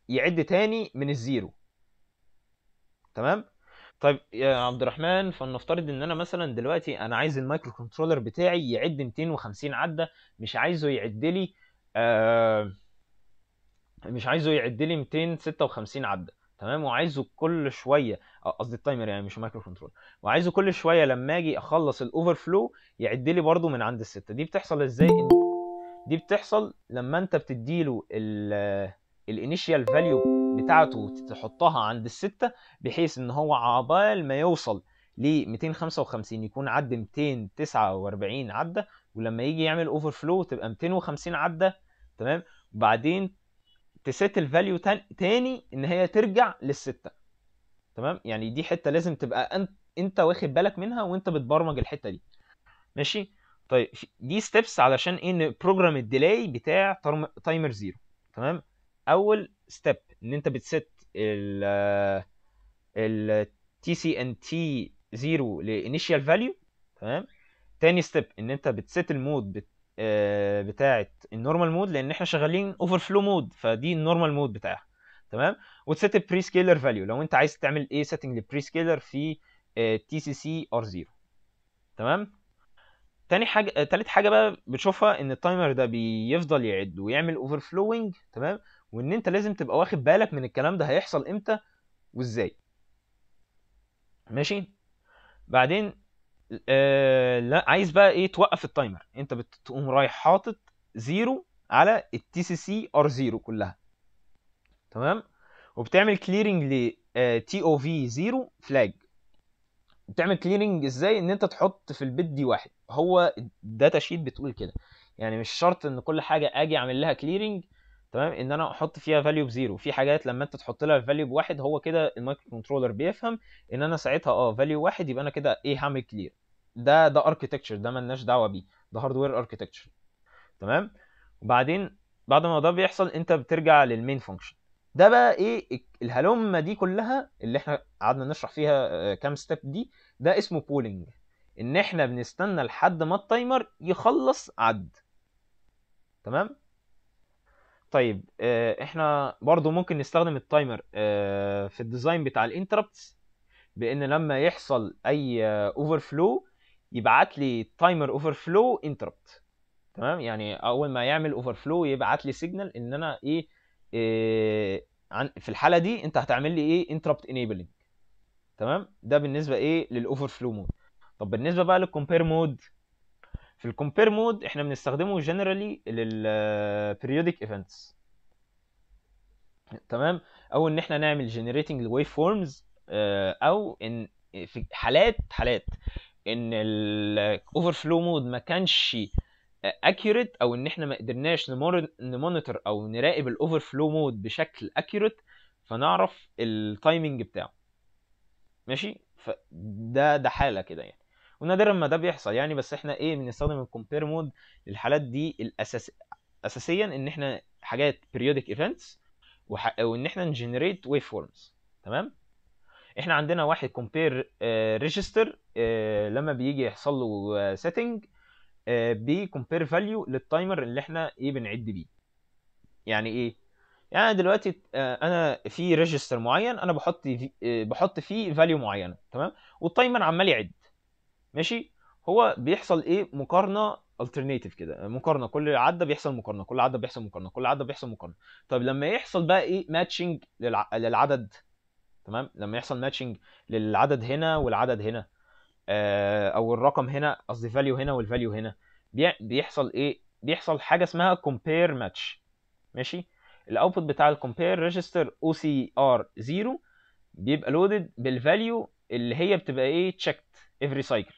يعد تاني من الزيرو تمام طيب يا عبد الرحمن فلنفترض ان انا مثلا دلوقتي انا عايز المايكرو كنترولر بتاعي يعد 250 عده مش عايزه يعد لي آه مش عايزه يعد لي 256 عده تمام وعايزه كل شويه آه، قصدي التايمر يعني مش مايكرو كنترول وعايزه كل شويه لما اجي اخلص الاوفر فلو يعد لي برده من عند السته دي بتحصل ازاي إن دي بتحصل لما انت بتديله الانيشيال فاليو بتاعته تحطها عند الستة بحيث ان هو عبال ما يوصل ل 255 يكون عد 249 عدة ولما يجي يعمل اوفر فلو تبقى 250 عدة تمام وبعدين تسيت الفاليو تاني ان هي ترجع للستة تمام يعني دي حتة لازم تبقى انت انت واخد بالك منها وانت بتبرمج الحتة دي ماشي طيب في- دي ستيبس علشان ايه بروجرام الديلاي بتاع تايمر زيرو تمام اول ستيب ان انت بتست ال ال تي سي ان تي 0 لانيشال فاليو تمام تاني ستيب ان انت بتست المود بت... آه، بتاعه النورمال مود لان احنا شغالين اوفر فلو مود فدي النورمال مود بتاعها تمام وتست البري سكيلر فاليو لو انت عايز تعمل ايه سيتنج للبري سكيلر في تي سي سي ار 0 تمام تاني حاجه آه، تالت حاجه بقى بتشوفها ان التايمر ده بيفضل يعد ويعمل اوفر فلوينج تمام وان انت لازم تبقى واخد بالك من الكلام ده هيحصل امتى وازاي ماشي بعدين آه لا عايز بقى ايه توقف التايمر انت بتقوم رايح حاطط زيرو على التي سي سي ار زيرو كلها تمام وبتعمل كليرنج ل تي او في زيرو فلاج بتعمل كليرنج ازاي ان انت تحط في البيت دي واحد هو الداتا شيت بتقول كده يعني مش شرط ان كل حاجه اجي اعمل لها كليرنج تمام ان انا احط فيها فاليو بزيرو في حاجات لما انت تحط لها فاليو بواحد هو كده المايكرو كنترولر بيفهم ان انا ساعتها اه فاليو واحد يبقى انا كده ايه هعمل كلير ده ده اركتكتشر ده ملناش دعوه بيه ده هاردوير اركتكتشر تمام وبعدين بعد ما ده بيحصل انت بترجع للمين فانكشن ده بقى ايه الهلمه دي كلها اللي احنا قعدنا نشرح فيها آه، كام ستيب دي ده اسمه بولينج ان احنا بنستنى لحد ما التايمر يخلص عد تمام طيب آه، احنا برضو ممكن نستخدم التايمر آه، في الديزاين بتاع الانتربتس بان لما يحصل اي اوفر فلو يبعت لي تايمر اوفر فلو انتربت تمام يعني اول ما يعمل اوفر فلو يبعت لي سيجنال ان انا ايه, إيه عن في الحاله دي انت هتعمل لي ايه انتربت انيبلنج تمام ده بالنسبه ايه للاوفر فلو مود طب بالنسبه بقى للكومبير مود في الكومبير مود احنا بنستخدمه جنرالي للبريودك ايفنتس تمام او ان احنا نعمل جنريتنج لويف فورمز او ان في حالات حالات ان الاوفر فلو مود ما كانش اكيوريت او ان احنا ما قدرناش نمر- نمونيتور او نراقب الاوفر فلو مود بشكل اكيوريت فنعرف التايمنج بتاعه ماشي فده ده حاله كده يعني ونادرا ما ده بيحصل يعني بس احنا ايه بنستخدم الكومبير مود للحالات دي الاساس اساسيا ان احنا حاجات periodic events وح... وان احنا نجنريت ويف فورمز تمام احنا عندنا واحد كومبير ريجستر لما بيجي يحصل له سيتنج بيكمبير فاليو للتايمر اللي احنا ايه بنعد بيه يعني ايه يعني دلوقتي آه، انا في ريجستر معين انا بحط في آه، بحط فيه فاليو معينه تمام والتايمر عمال يعد ماشي هو بيحصل ايه مقارنه الترناتيف كده مقارنه كل عده بيحصل مقارنه كل عده بيحصل مقارنه كل عده بيحصل مقارنه طب لما يحصل بقى ايه ماتشنج للع... للعدد تمام لما يحصل ماتشنج للعدد هنا والعدد هنا آه، او الرقم هنا قصدي فاليو هنا والفاليو هنا بي- بيحصل ايه بيحصل حاجه اسمها كومبير ماتش ماشي الاوتبوت بتاع الكومبير ريجستر او سي ار 0 بيبقى لودد بالفاليو اللي هي بتبقى ايه تشيكت افري سايكل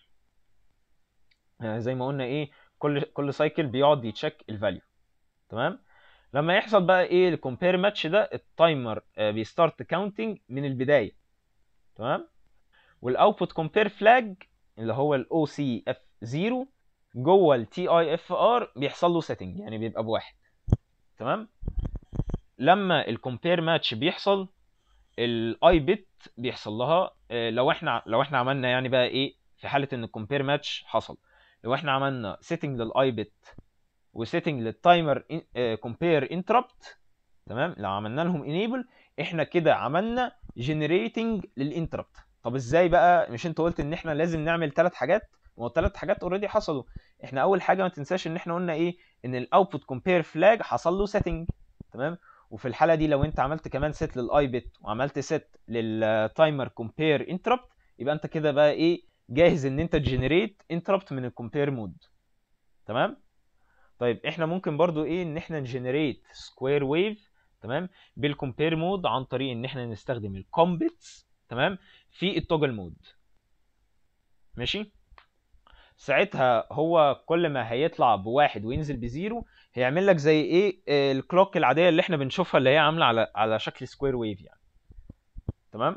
زي ما قلنا ايه كل كل سايكل بيقعد يتشيك الفاليو تمام لما يحصل بقى ايه الكومبير ماتش ده التايمر آه، بيستارت كاونتنج من البدايه تمام والاوتبوت كومبير فلاج اللي هو الاو سي اف 0 جوه التي اي اف ار بيحصل له سيتنج يعني بيبقى بواحد تمام لما الكومبير ماتش بيحصل الاي بت بيحصل لها آه، لو احنا لو احنا عملنا يعني بقى ايه في حاله ان الكومبير ماتش حصل لو احنا عملنا سيتنج للاي بت وسيتنج للتايمر كومبير انتربت تمام لو عملنا لهم انيبل احنا كده عملنا جنريتنج للانتربت طب ازاي بقى مش انت قلت ان احنا لازم نعمل ثلاث حاجات ما هو ثلاث حاجات اوريدي حصلوا احنا اول حاجه ما تنساش ان احنا قلنا ايه ان الاوتبوت كومبير فلاج حصل له سيتنج تمام وفي الحاله دي لو انت عملت كمان سيت للاي بت وعملت سيت للتايمر كومبير انتربت يبقى انت كده بقى ايه جاهز ان انت تجنريت انتربت من الكومبير مود تمام طيب احنا ممكن برضو ايه ان احنا نجنريت سكوير ويف تمام بالكومبير مود عن طريق ان احنا نستخدم الكومبتس تمام في التوجل مود ماشي ساعتها هو كل ما هيطلع بواحد وينزل بزيرو هيعمل لك زي ايه آه، الكلوك العاديه اللي احنا بنشوفها اللي هي عامله على على شكل سكوير ويف يعني تمام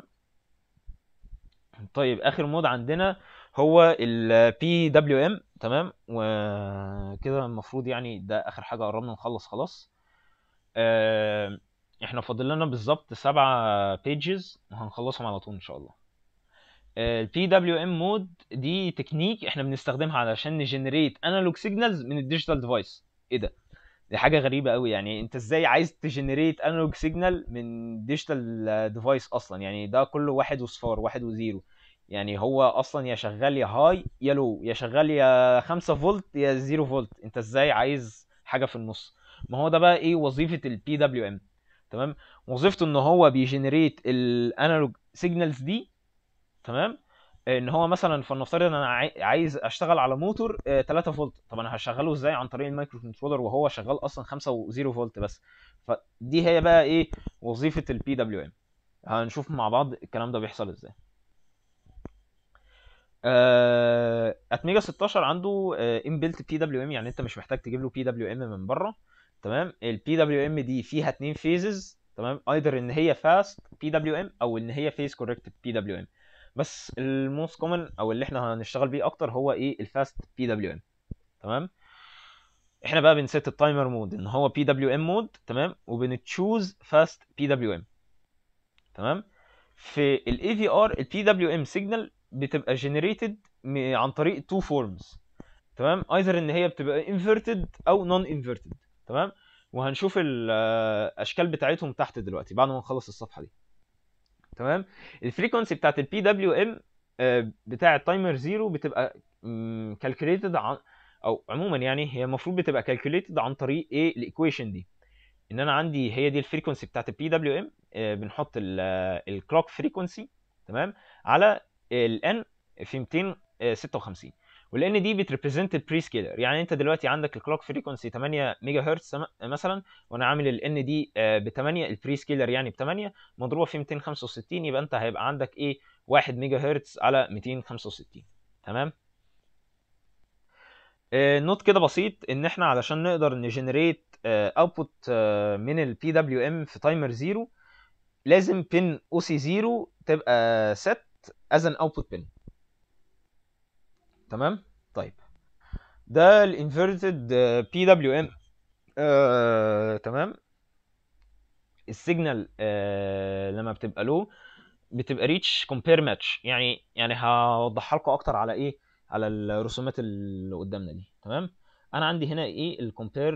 طيب اخر مود عندنا هو ال PWM تمام وكده المفروض يعني ده اخر حاجه قربنا نخلص خلاص آه، احنا فاضل لنا بالظبط سبعة بيجز وهنخلصهم على طول ان شاء الله ال PWM مود دي تكنيك احنا بنستخدمها علشان نجنريت انالوج سيجنالز من الديجيتال ديفايس ايه ده دي حاجه غريبه قوي يعني انت ازاي عايز تجنريت انالوج سيجنال من ديجيتال ديفايس اصلا يعني ده كله واحد وصفار واحد وزيرو يعني هو اصلا يا شغال يا هاي يا لو يا شغال يا 5 فولت يا 0 فولت انت ازاي عايز حاجه في النص ما هو ده بقى ايه وظيفه البي دبليو ام تمام وظيفته ان هو بيجنريت الانالوج سيجنالز دي تمام ان هو مثلا فلنفترض ان انا عاي- عايز اشتغل على موتور آه، 3 فولت طب انا هشغله ازاي عن طريق المايكرو كنترولر وهو شغال اصلا 5 و0 فولت بس فدي هي بقى ايه وظيفه البي دبليو ام هنشوف مع بعض الكلام ده بيحصل ازاي آه، اتميجا 16 عنده انبيلت بي دبليو ام يعني انت مش محتاج تجيب له بي دبليو ام من بره تمام البي دبليو ام دي فيها اتنين فيزز تمام ايذر ان هي فاست بي دبليو ام او ان هي فيز كوركت بي دبليو ام بس الموست كومن او اللي احنا هنشتغل بيه اكتر هو ايه الفاست بي دبليو ام تمام احنا بقى بنسيت التايمر مود ان هو بي دبليو ام مود تمام وبنتشوز فاست بي دبليو ام تمام في الاي في ار البي دبليو ام سيجنال بتبقى جنريتد عن طريق تو فورمز تمام ايذر ان هي بتبقى انفيرتد او نون انفيرتد تمام وهنشوف الاشكال بتاعتهم تحت دلوقتي بعد ما نخلص الصفحه دي تمام الفريكونسي بتاعت البي دبليو ام بتاع التايمر زيرو بتبقى كالكوليتد عن او عموما يعني هي المفروض بتبقى كالكوليتد عن طريق ايه الايكويشن دي ان انا عندي هي دي الفريكونسي بتاعت البي دبليو ام بنحط الكلوك فريكونسي تمام على الان في 256 والان دي بتريبريزنت البري سكيلر يعني انت دلوقتي عندك الكلوك فريكونسي 8 ميجا هرتز مثلا وانا عامل الان دي ب 8 البري سكيلر يعني ب 8 مضروبه في 265 يبقى انت هيبقى عندك ايه 1 ميجا هرتز على 265 تمام نوت كده بسيط ان احنا علشان نقدر نجنريت اوتبوت من البي دبليو ام في تايمر زيرو لازم بين او سي 0 تبقى set as an output pin تمام طيب ده الانفيرتد بي دبليو ام تمام السيجنال آه لما بتبقى لو بتبقى ريتش كومبير ماتش يعني يعني هوضحها لكم اكتر على ايه على الرسومات اللي قدامنا دي تمام انا عندي هنا ايه الكومبير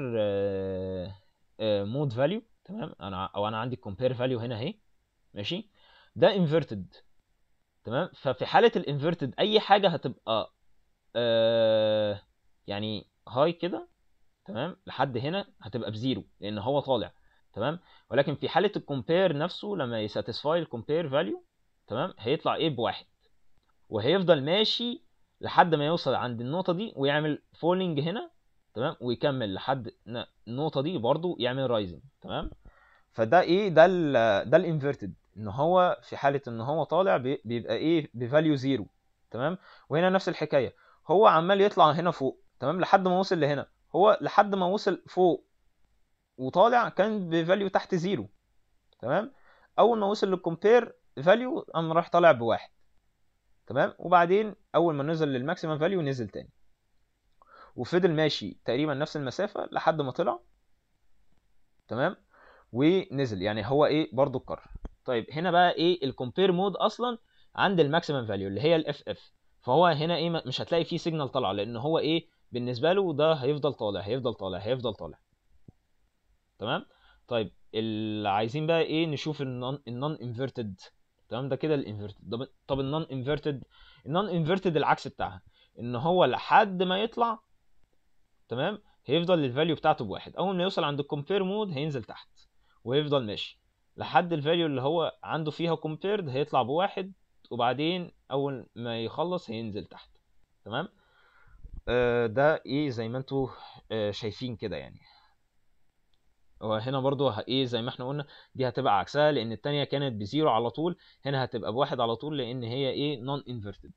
مود فاليو تمام انا او انا عندي الكومبير فاليو هنا اهي ماشي ده انفيرتد تمام ففي حاله الانفيرتد اي حاجه هتبقى آه يعني هاي كده تمام لحد هنا هتبقى بزيرو لان هو طالع تمام ولكن في حاله الكومبير نفسه لما يساتسفاي الكومبير فاليو تمام هيطلع ايه بواحد وهيفضل ماشي لحد ما يوصل عند النقطه دي ويعمل فولينج هنا تمام ويكمل لحد النقطه دي برضو يعمل رايزنج تمام فده ايه ده ال ده الانفيرتد ان هو في حاله ان هو طالع بيبقى ايه بفاليو زيرو تمام وهنا نفس الحكايه هو عمال يطلع هنا فوق تمام لحد ما وصل لهنا هو لحد ما وصل فوق وطالع كان بفاليو تحت زيرو تمام اول ما وصل للكومبير فاليو قام راح طالع بواحد تمام وبعدين اول ما نزل للماكسيمم فاليو نزل تاني وفضل ماشي تقريبا نفس المسافه لحد ما طلع تمام ونزل يعني هو ايه برضو اتكرر طيب هنا بقى ايه الكومبير مود اصلا عند الماكسيمم فاليو اللي هي الاف اف فهو هنا ايه مش هتلاقي فيه سيجنال طالعه لان هو ايه بالنسبه له ده هيفضل طالع هيفضل طالع هيفضل طالع تمام طيب اللي عايزين بقى ايه نشوف النون النون انفيرتد تمام ده كده الانفيرتد طب طب النون انفيرتد النون انفيرتد العكس بتاعها ان هو لحد ما يطلع تمام هيفضل الفاليو بتاعته بواحد اول ما يوصل عند الكومبير مود هينزل تحت ويفضل ماشي لحد الفاليو اللي هو عنده فيها كومبيرد هيطلع بواحد وبعدين اول ما يخلص هينزل تحت تمام آه ده ايه زي ما انتوا آه شايفين كده يعني وهنا برضو ه- ايه زي ما احنا قلنا دي هتبقى عكسها لان التانية كانت بزيرو على طول هنا هتبقى بواحد على طول لان هي ايه نون انفيرتد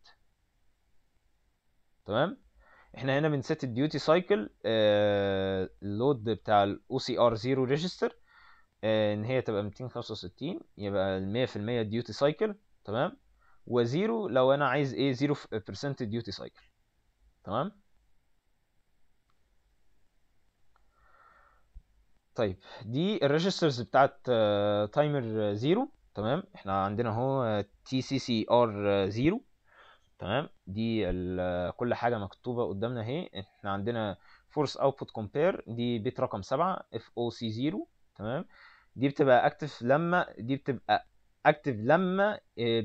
تمام احنا هنا بنسيت الديوتي سايكل اللود بتاع الاو سي ار 0 ريجستر ان هي تبقى 265 يبقى ال 100% ديوتي سايكل تمام وزيرو لو انا عايز ايه 0% ديوتي سايكل تمام طيب دي الريجسترز بتاعت تايمر زيرو تمام احنا عندنا اهو تي سي سي ار زيرو تمام دي ال- كل حاجه مكتوبه قدامنا اهي احنا عندنا فورس اوتبوت كومبير دي بيت رقم 7 اف او سي 0 تمام دي بتبقى اكتف لما دي بتبقى اكتف لما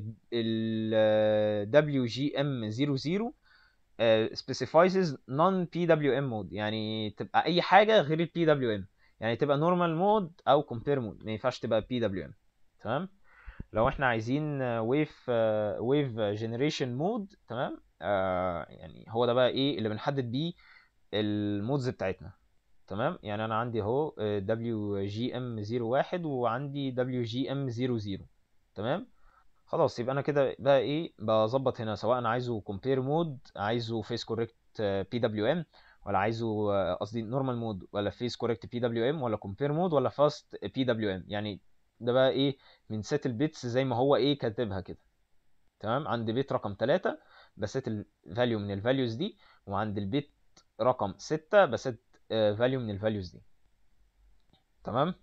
ال دبليو جي ام 00 specifies non PWM mode يعني تبقى اي حاجه غير ال PWM يعني تبقى normal mode او compare mode ما ينفعش تبقى PWM تمام لو احنا عايزين ويف ويف جنريشن مود تمام آه يعني هو ده بقى ايه اللي بنحدد بيه المودز بتاعتنا تمام يعني انا عندي اهو دبليو جي ام 01 وعندي دبليو جي ام 00 تمام خلاص يبقى انا كده بقى ايه بظبط هنا سواء انا عايزه كومبير مود عايزه فيس كوريكت بي دبليو ام ولا عايزه آه، قصدي نورمال مود ولا فيس كوريكت بي دبليو ام ولا كومبير مود ولا فاست بي دبليو ام يعني ده بقى ايه من سيت البيتس زي ما هو ايه كاتبها كده تمام عند بيت رقم 3 بسيت الفاليو من الفاليوز دي وعند البيت رقم 6 بسيت فاليو من الفاليوز دي تمام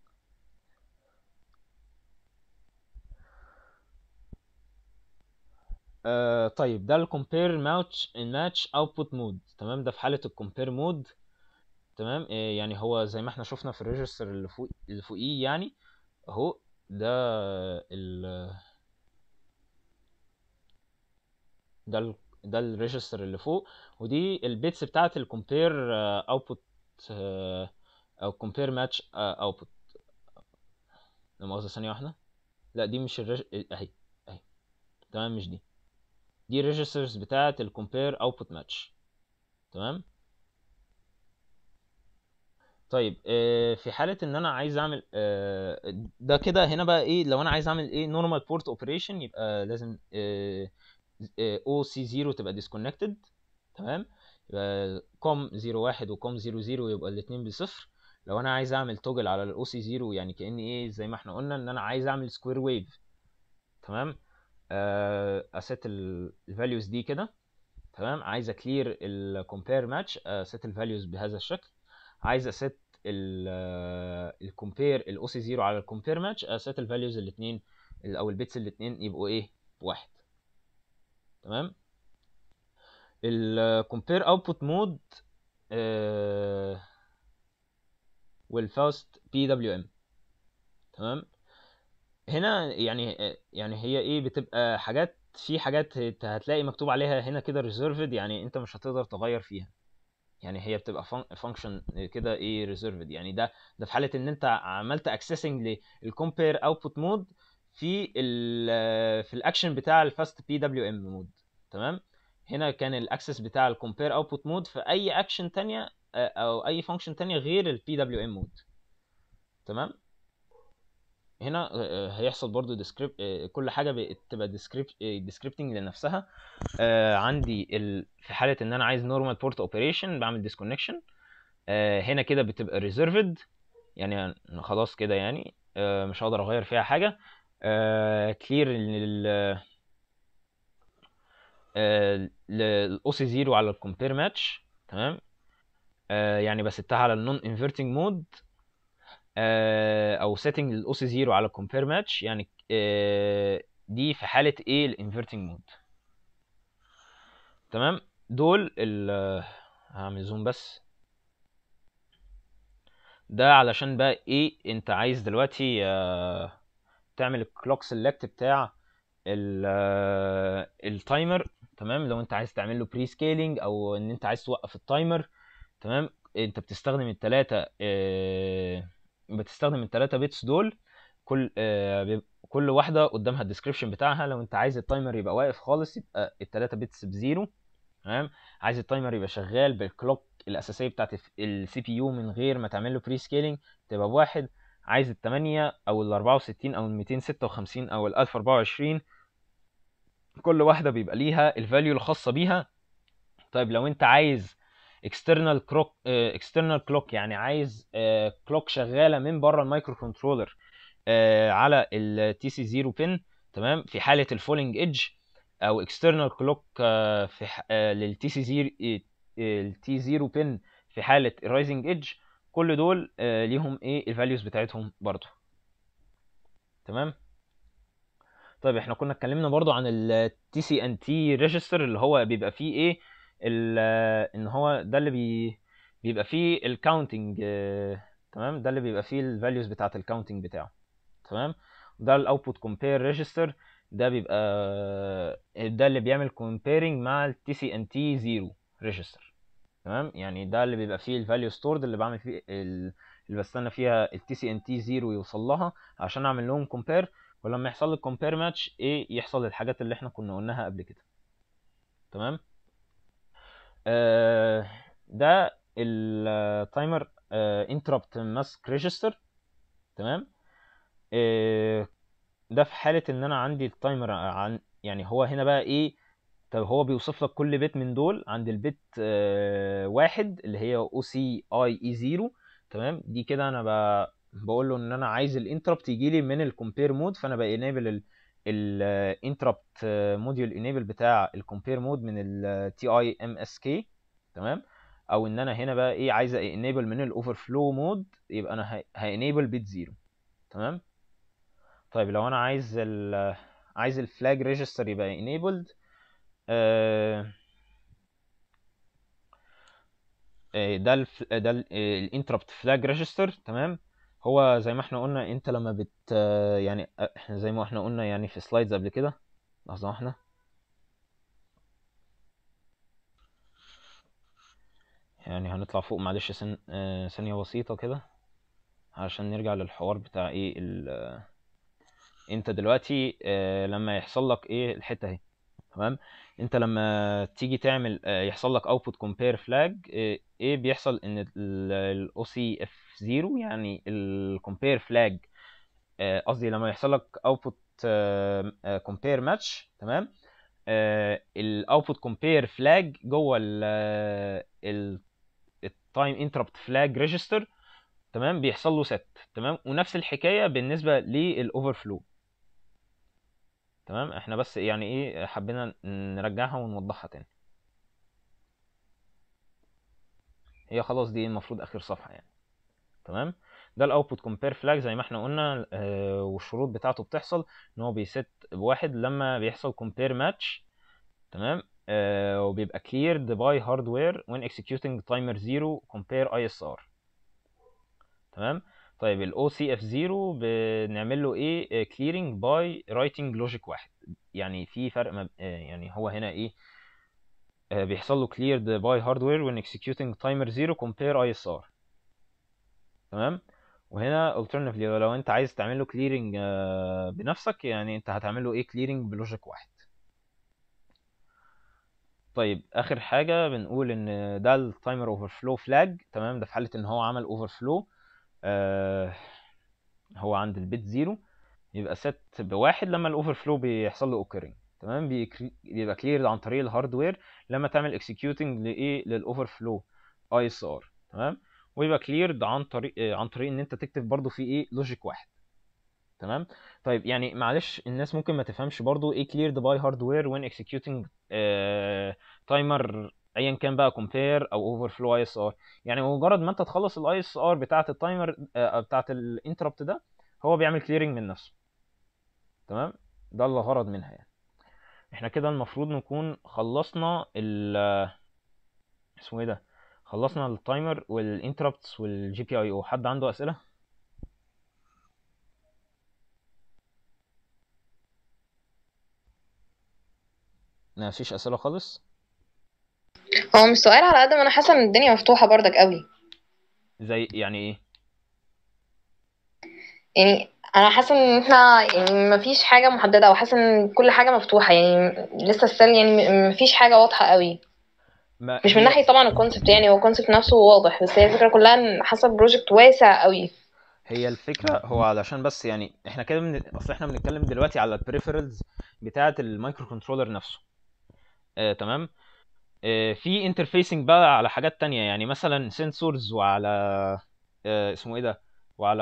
آه طيب ده الكومبير ماتش ماتش اوتبوت مود تمام ده في حالة الكومبير مود تمام آه يعني هو زي ما احنا شفنا في الريجستر اللي فوق اللي فوقيه يعني اهو ده ال ده ال ده الريجستر اللي فوق ودي البيتس بتاعت الكومبير اوتبوت او كومبير ماتش اوتبوت لا مؤاخذة ثانية واحدة لا دي مش الرج... اهي اهي تمام مش دي دي الريجسترز بتاعت الكومبير اوتبوت ماتش تمام طيب آه، في حالة ان انا عايز اعمل آه، ده كده هنا بقى ايه لو انا عايز اعمل ايه نورمال بورت اوبريشن يبقى لازم او سي 0 تبقى ديسكونكتد تمام يبقى كوم 01 وكوم 00 يبقى الاثنين بصفر لو انا عايز اعمل توجل على الاو سي 0 يعني كاني ايه زي ما احنا قلنا ان انا عايز اعمل سكوير ويف تمام اسيت الفاليوز دي كده تمام عايز اكلير الكومبير ماتش اسيت الفاليوز بهذا الشكل عايز اسيت الكومبير الاو سي 0 على الكومبير ماتش اسيت الفاليوز الاثنين او البيتس الاثنين يبقوا ايه بواحد تمام الكومبير اوتبوت مود والفاست بي دبليو ام تمام هنا يعني يعني هي ايه بتبقى حاجات في حاجات هت- هتلاقي مكتوب عليها هنا كده ريزيرفد يعني انت مش هتقدر تغير فيها يعني هي بتبقى فانكشن كده ايه ريزيرفد يعني ده ده في حاله ان انت عملت اكسسنج للكومبير اوتبوت مود في ال في الاكشن بتاع الفاست بي دبليو ام مود تمام هنا كان الاكسس بتاع الكومبير اوتبوت مود في اي اكشن تانية آه، او اي فانكشن تانية غير البي دبليو ام مود تمام هنا آه، هيحصل برضو ديسكريب كل حاجه بتبقى ديسكريب ديسكريبتنج لنفسها آه، عندي ال... في حاله ان انا عايز نورمال بورت اوبريشن بعمل ديسكونكشن هنا كده بتبقى ريزيرفد يعني أنا خلاص كده يعني آه، مش هقدر اغير فيها حاجه كلير لل الاو سي 0 على الكومبير ماتش تمام آه، يعني بستها على النون انفرتنج مود او سيتنج الاو سي 0 على الكومبير ماتش يعني آه، دي في حاله ايه الانفرتنج مود تمام دول ال هعمل زوم بس ده علشان بقى ايه انت عايز دلوقتي آه، تعمل الكلوك سيلكت بتاع ال- آه، التايمر تمام لو انت عايز تعمل له بري سكيلينج او ان انت عايز توقف التايمر تمام انت بتستخدم التلاتة آه، بتستخدم التلاتة بيتس دول كل آه، بيب- كل واحدة قدامها الديسكريبشن بتاعها لو انت عايز التايمر يبقى واقف خالص يبقى التلاتة بيتس بزيرو تمام عايز التايمر يبقى شغال بالكلوك الاساسيه بتاعت السي بي يو من غير ما تعمل له بري سكيلينج تبقى بواحد عايز التمانية او ال 64 او ال 256 او ال 1024 كل واحده بيبقى ليها الفاليو الخاصه بيها طيب لو انت عايز external clock آه، external clock يعني عايز كلوك شغاله من بره المايكرو كنترولر آه، على التي سي 0 بن تمام في حاله الفولينج ايدج او external clock آه، في ح- آه، للتي سي 0 التي 0 بن في حاله الرايزنج ايدج كل دول آه، ليهم ايه الفاليوز بتاعتهم برضو تمام طيب احنا كنا اتكلمنا برضو عن التي سي ان تي ريجستر اللي هو بيبقى فيه ايه ال- آه، ان هو ده اللي بي بيبقى فيه الكاونتنج تمام ده اللي بيبقى فيه الفاليوز بتاعت الكاونتنج بتاعه تمام ده الاوتبوت كومبير ريجستر ده بيبقى ده اللي بيعمل كومبيرنج مع التي سي ان تي 0 ريجستر تمام يعني ده اللي بيبقى فيه الفاليو ستورد اللي بعمل فيه ال- اللي بستنى فيها التي سي ان تي 0 يوصل لها عشان اعمل لهم كومبير ولما يحصل لي كومبير ماتش ايه يحصل الحاجات اللي احنا كنا قلناها قبل كده تمام آه ده التايمر انتربت ماسك ريجستر تمام آه ده في حالة ان انا عندي التايمر عن يعني هو هنا بقى ايه طب هو بيوصف لك كل بيت من دول عند البيت آه واحد اللي هي او سي اي اي 0 تمام دي كده انا ب... بقول له ان انا عايز الانتربت يجي لي من الكومبير مود فانا بانيبل الانتربت موديول انيبل بتاع الكومبير مود من التي اي ام اس كي تمام او ان انا هنا بقى ايه عايز انيبل من الاوفر فلو مود يبقى انا هانيبل بيت 0 تمام طيب لو انا عايز ال عايز الفلاج ريجستر يبقى enabled آه آه، ده الف... ده الانتربت فلاج ريجستر تمام هو زي ما احنا قلنا انت لما بت آه، يعني آه، احنا زي ما احنا قلنا يعني في سلايدز قبل كده لحظه واحده يعني هنطلع فوق معلش سن... آه، ثانيه بسيطه كده عشان نرجع للحوار بتاع ايه ال... آه، انت دلوقتي آه، لما يحصل لك ايه الحته اهي تمام انت لما تيجي تعمل آه، يحصل لك اوتبوت كومبير فلاج ايه بيحصل ان الاو سي اف 0 يعني الكومبير فلاج قصدي لما يحصل لك اوتبوت كومبير ماتش تمام الاوتبوت كومبير فلاج جوه التايم انتربت فلاج ريجستر تمام بيحصل له ست تمام ونفس الحكايه بالنسبه للاوفر فلو تمام احنا بس يعني ايه حبينا نرجعها ونوضحها تاني هي خلاص دي المفروض اخر صفحه يعني تمام ده الاوتبوت كومبير فلاج زي ما احنا قلنا آه والشروط بتاعته بتحصل ان هو بيست بواحد لما بيحصل كومبير ماتش تمام آه وبيبقى cleared by hardware when executing timer 0 compare ISR تمام طيب ال OCF0 بنعمل له ايه clearing by writing logic واحد يعني في فرق ما يعني هو هنا ايه آه بيحصل له cleared by hardware when executing timer 0 compare ISR تمام وهنا alternatively لو انت عايز تعمل له clearing آه بنفسك يعني انت هتعمل له ايه clearing بلوجيك واحد طيب اخر حاجه بنقول ان ده التايمر اوفر فلو فلاج تمام ده في حاله ان هو عمل اوفر فلو آه هو عند البيت زيرو يبقى ست بواحد لما الاوفر فلو بيحصل له اوكرنج تمام بيبقى كلير عن طريق الهاردوير لما تعمل اكسكيوتنج لايه للاوفر فلو اي اس ار تمام ويبقى كليرد عن طريق عن طريق ان انت تكتب برضو في ايه لوجيك واحد تمام طيب يعني معلش الناس ممكن ما تفهمش برضو ايه cleared by hardware when executing تايمر ايا كان بقى compare او overflow اي اس ار يعني مجرد ما انت تخلص الاي اس ار بتاعه التايمر بتاعه الانتربت ده هو بيعمل كليرنج من نفسه تمام ده الغرض منها يعني احنا كده المفروض نكون خلصنا ال اسمه ايه ده خلصنا التايمر والانتربتس والجي بي اي او حد عنده اسئله ما فيش اسئله خالص هو مش سؤال على قد ما انا حاسه ان الدنيا مفتوحه برضك قوي زي يعني ايه يعني انا حاسه ان احنا يعني مفيش حاجه محدده او حاسه ان كل حاجه مفتوحه يعني لسه السل يعني م- مفيش حاجه واضحه قوي ما مش من هي ناحيه طبعا الكونسبت يعني هو الكونسبت نفسه واضح بس هي الفكره كلها ان حاسه البروجكت واسع قوي هي الفكره هو علشان بس يعني احنا كده من... اصل احنا بنتكلم دلوقتي على البريفرالز بتاعه المايكرو كنترولر نفسه آه، تمام آه، في انترفيسنج بقى على حاجات تانية يعني مثلا سنسورز وعلى آه، اسمه ايه ده وعلى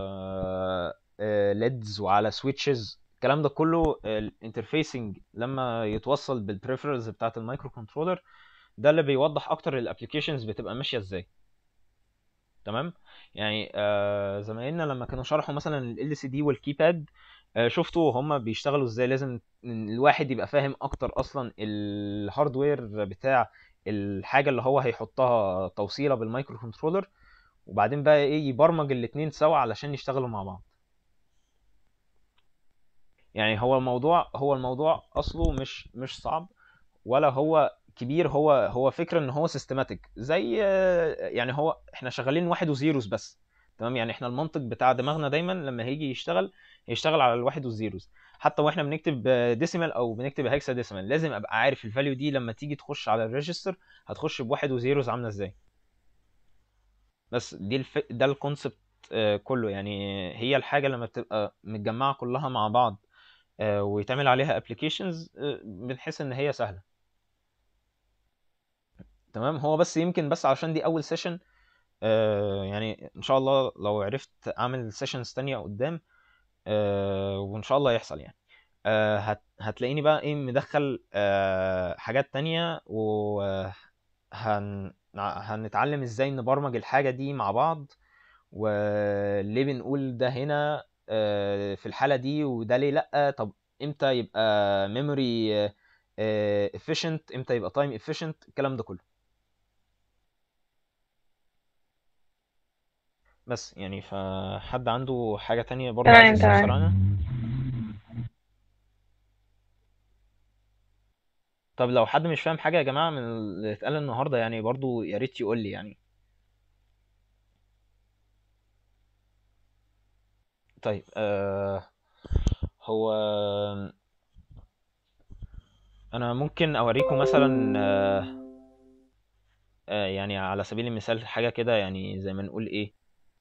ليدز وعلى سويتشز الكلام ده كله الانترفيسنج لما يتوصل بالبريفرالز بتاعه المايكرو كنترولر ده اللي بيوضح اكتر الابلكيشنز بتبقى ماشيه ازاي تمام يعني آه زمايلنا لما كانوا شرحوا مثلا ال LCD والكيباد آه شفتوا هما بيشتغلوا ازاي لازم إن الواحد يبقى فاهم اكتر اصلا الهاردوير بتاع الحاجه اللي هو هيحطها توصيله بالمايكرو كنترولر وبعدين بقى ايه يبرمج الاتنين سوا علشان يشتغلوا مع بعض يعني هو الموضوع هو الموضوع اصله مش مش صعب ولا هو كبير هو هو فكرة ان هو سيستماتيك زي يعني هو احنا شغالين واحد وزيروز بس تمام يعني احنا المنطق بتاع دماغنا دايما لما هيجي يشتغل هيشتغل على الواحد والزيروز حتى واحنا بنكتب ديسيمال او بنكتب هيكسا ديسيمال لازم ابقى عارف الفاليو دي لما تيجي تخش على الريجستر هتخش بواحد وزيروز عامله ازاي بس دي الف... ده الكونسبت كله يعني هي الحاجه لما بتبقى متجمعه كلها مع بعض آه، ويتعمل عليها ابلكيشنز بنحس ان هي سهله تمام هو بس يمكن بس علشان دي اول سيشن يعني ان شاء الله لو عرفت اعمل سيشنز تانية قدام آه، وان شاء الله يحصل يعني آه، هت- هتلاقيني بقى ايه مدخل آه، حاجات تانية وهن هنتعلم ازاي نبرمج الحاجة دي مع بعض وليه بنقول ده هنا آه، في الحالة دي وده ليه لأ طب امتى يبقى memory آه، efficient امتى يبقى time efficient الكلام ده كله بس يعني فحد عنده حاجة تانية برضه تمام عايز يستفسر تمام عنها طب لو حد مش فاهم حاجة يا جماعة من اللي اتقال النهاردة يعني برضه يا ريت يقول لي يعني طيب آه هو انا ممكن اوريكم مثلا آه آه يعني على سبيل المثال حاجة كده يعني زي ما نقول ايه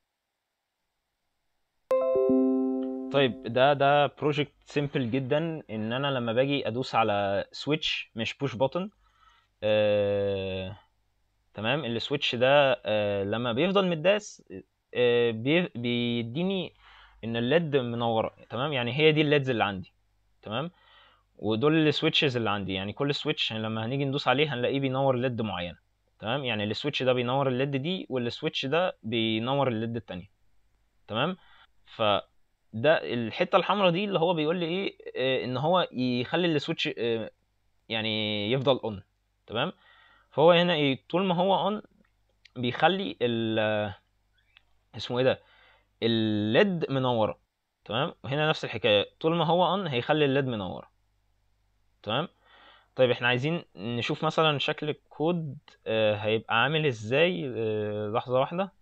طيب ده ده بروجكت سيمبل جدا ان انا لما باجي ادوس على سويتش مش بوش بutton آه تمام السويتش ده آه لما بيفضل متداس آه بي- بيديني ان الليد منوره تمام يعني هي دي الليدز اللي عندي تمام ودول السويتشز اللي عندي يعني كل سويتش لما هنيجي ندوس عليه هنلاقيه بينور ليد معينه تمام يعني السويتش ده بينور الليد دي والسويتش ده بينور الليد التانية تمام فده الحته الحمراء دي اللي هو بيقول لي ايه آه، ان هو يخلي السويتش آه، يعني يفضل اون تمام فهو هنا ايه طول ما هو اون بيخلي ال اسمه ايه ده الليد منوره تمام وهنا نفس الحكايه طول ما هو اون هيخلي الليد منوره تمام طيب احنا عايزين نشوف مثلا شكل الكود آه، هيبقى عامل ازاي آه، لحظه واحده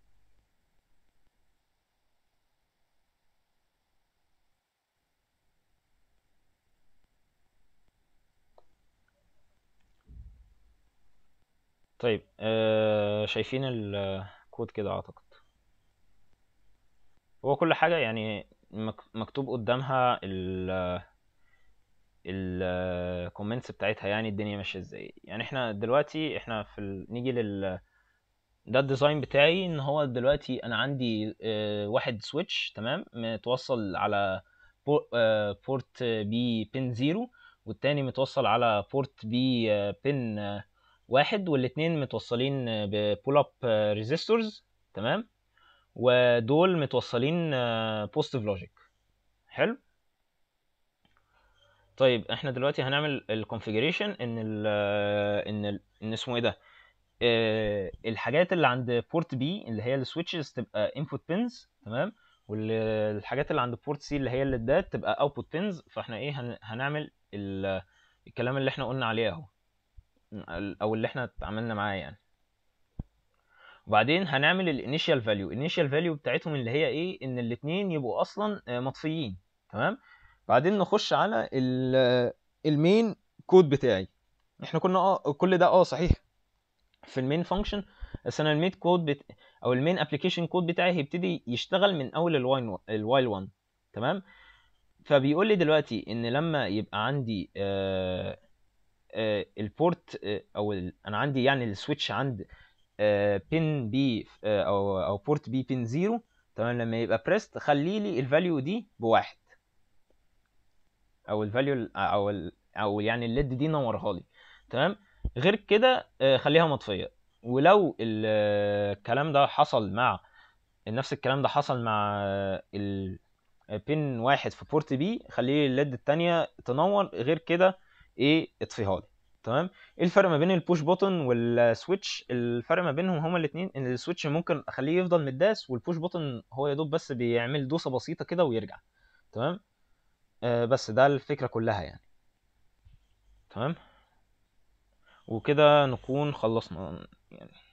طيب آه، شايفين الكود كده اعتقد هو كل حاجه يعني مك- مكتوب قدامها ال الكومنتس بتاعتها يعني الدنيا ماشيه ازاي يعني احنا دلوقتي احنا في ال... نيجي لل ده الديزاين بتاعي ان هو دلوقتي انا عندي آه، واحد سويتش تمام متوصل على بور- آه، بورت بي بين زيرو والتاني متوصل على بورت بي آه، بين آه، واحد والاتنين متوصلين ببول اب ريزيستورز تمام ودول متوصلين بوزيتيف لوجيك حلو طيب احنا دلوقتي هنعمل الكونفيجريشن ان ال ان ال ان اسمه ايه ده آه، الحاجات اللي عند بورت بي اللي هي السويتشز تبقى انبوت بينز تمام والحاجات اللي عند بورت سي اللي هي الليدات تبقى اوتبوت بينز فاحنا ايه هن- هنعمل ال- الكلام اللي احنا قلنا عليه اهو او اللي احنا اتعاملنا معاه يعني وبعدين هنعمل الانيشال فاليو الانيشال فاليو بتاعتهم اللي هي ايه ان الاتنين يبقوا اصلا آه، مطفيين تمام بعدين نخش على ال- المين كود بتاعي احنا كنا اه كل ده اه صحيح في المين فانكشن بس انا المين كود بت... او المين ابلكيشن كود بتاعي هيبتدي يشتغل من اول الوايل الوايل 1 تمام فبيقول لي دلوقتي ان لما يبقى عندي آه آه البورت آه او ال... انا عندي يعني السويتش عند بين بي او او بورت بي بين 0 تمام لما يبقى بريست خلي لي الفاليو دي بواحد او الفاليو او ال او يعني الليد دي نورها لي تمام غير كده آه، خليها مطفيه ولو ال- آه، الكلام ده حصل مع نفس الكلام ده حصل مع ال بين واحد في بورت بي خليه الليد التانية تنور غير كده ايه اطفيها لي تمام ايه الفرق ما بين البوش بوتن والسويتش الفرق ما بينهم هما الاثنين ان السويتش ممكن اخليه يفضل متداس والبوش بوتن هو يا دوب بس بيعمل دوسه بسيطه كده ويرجع تمام آه بس ده الفكره كلها يعني تمام وكده نكون خلصنا يعني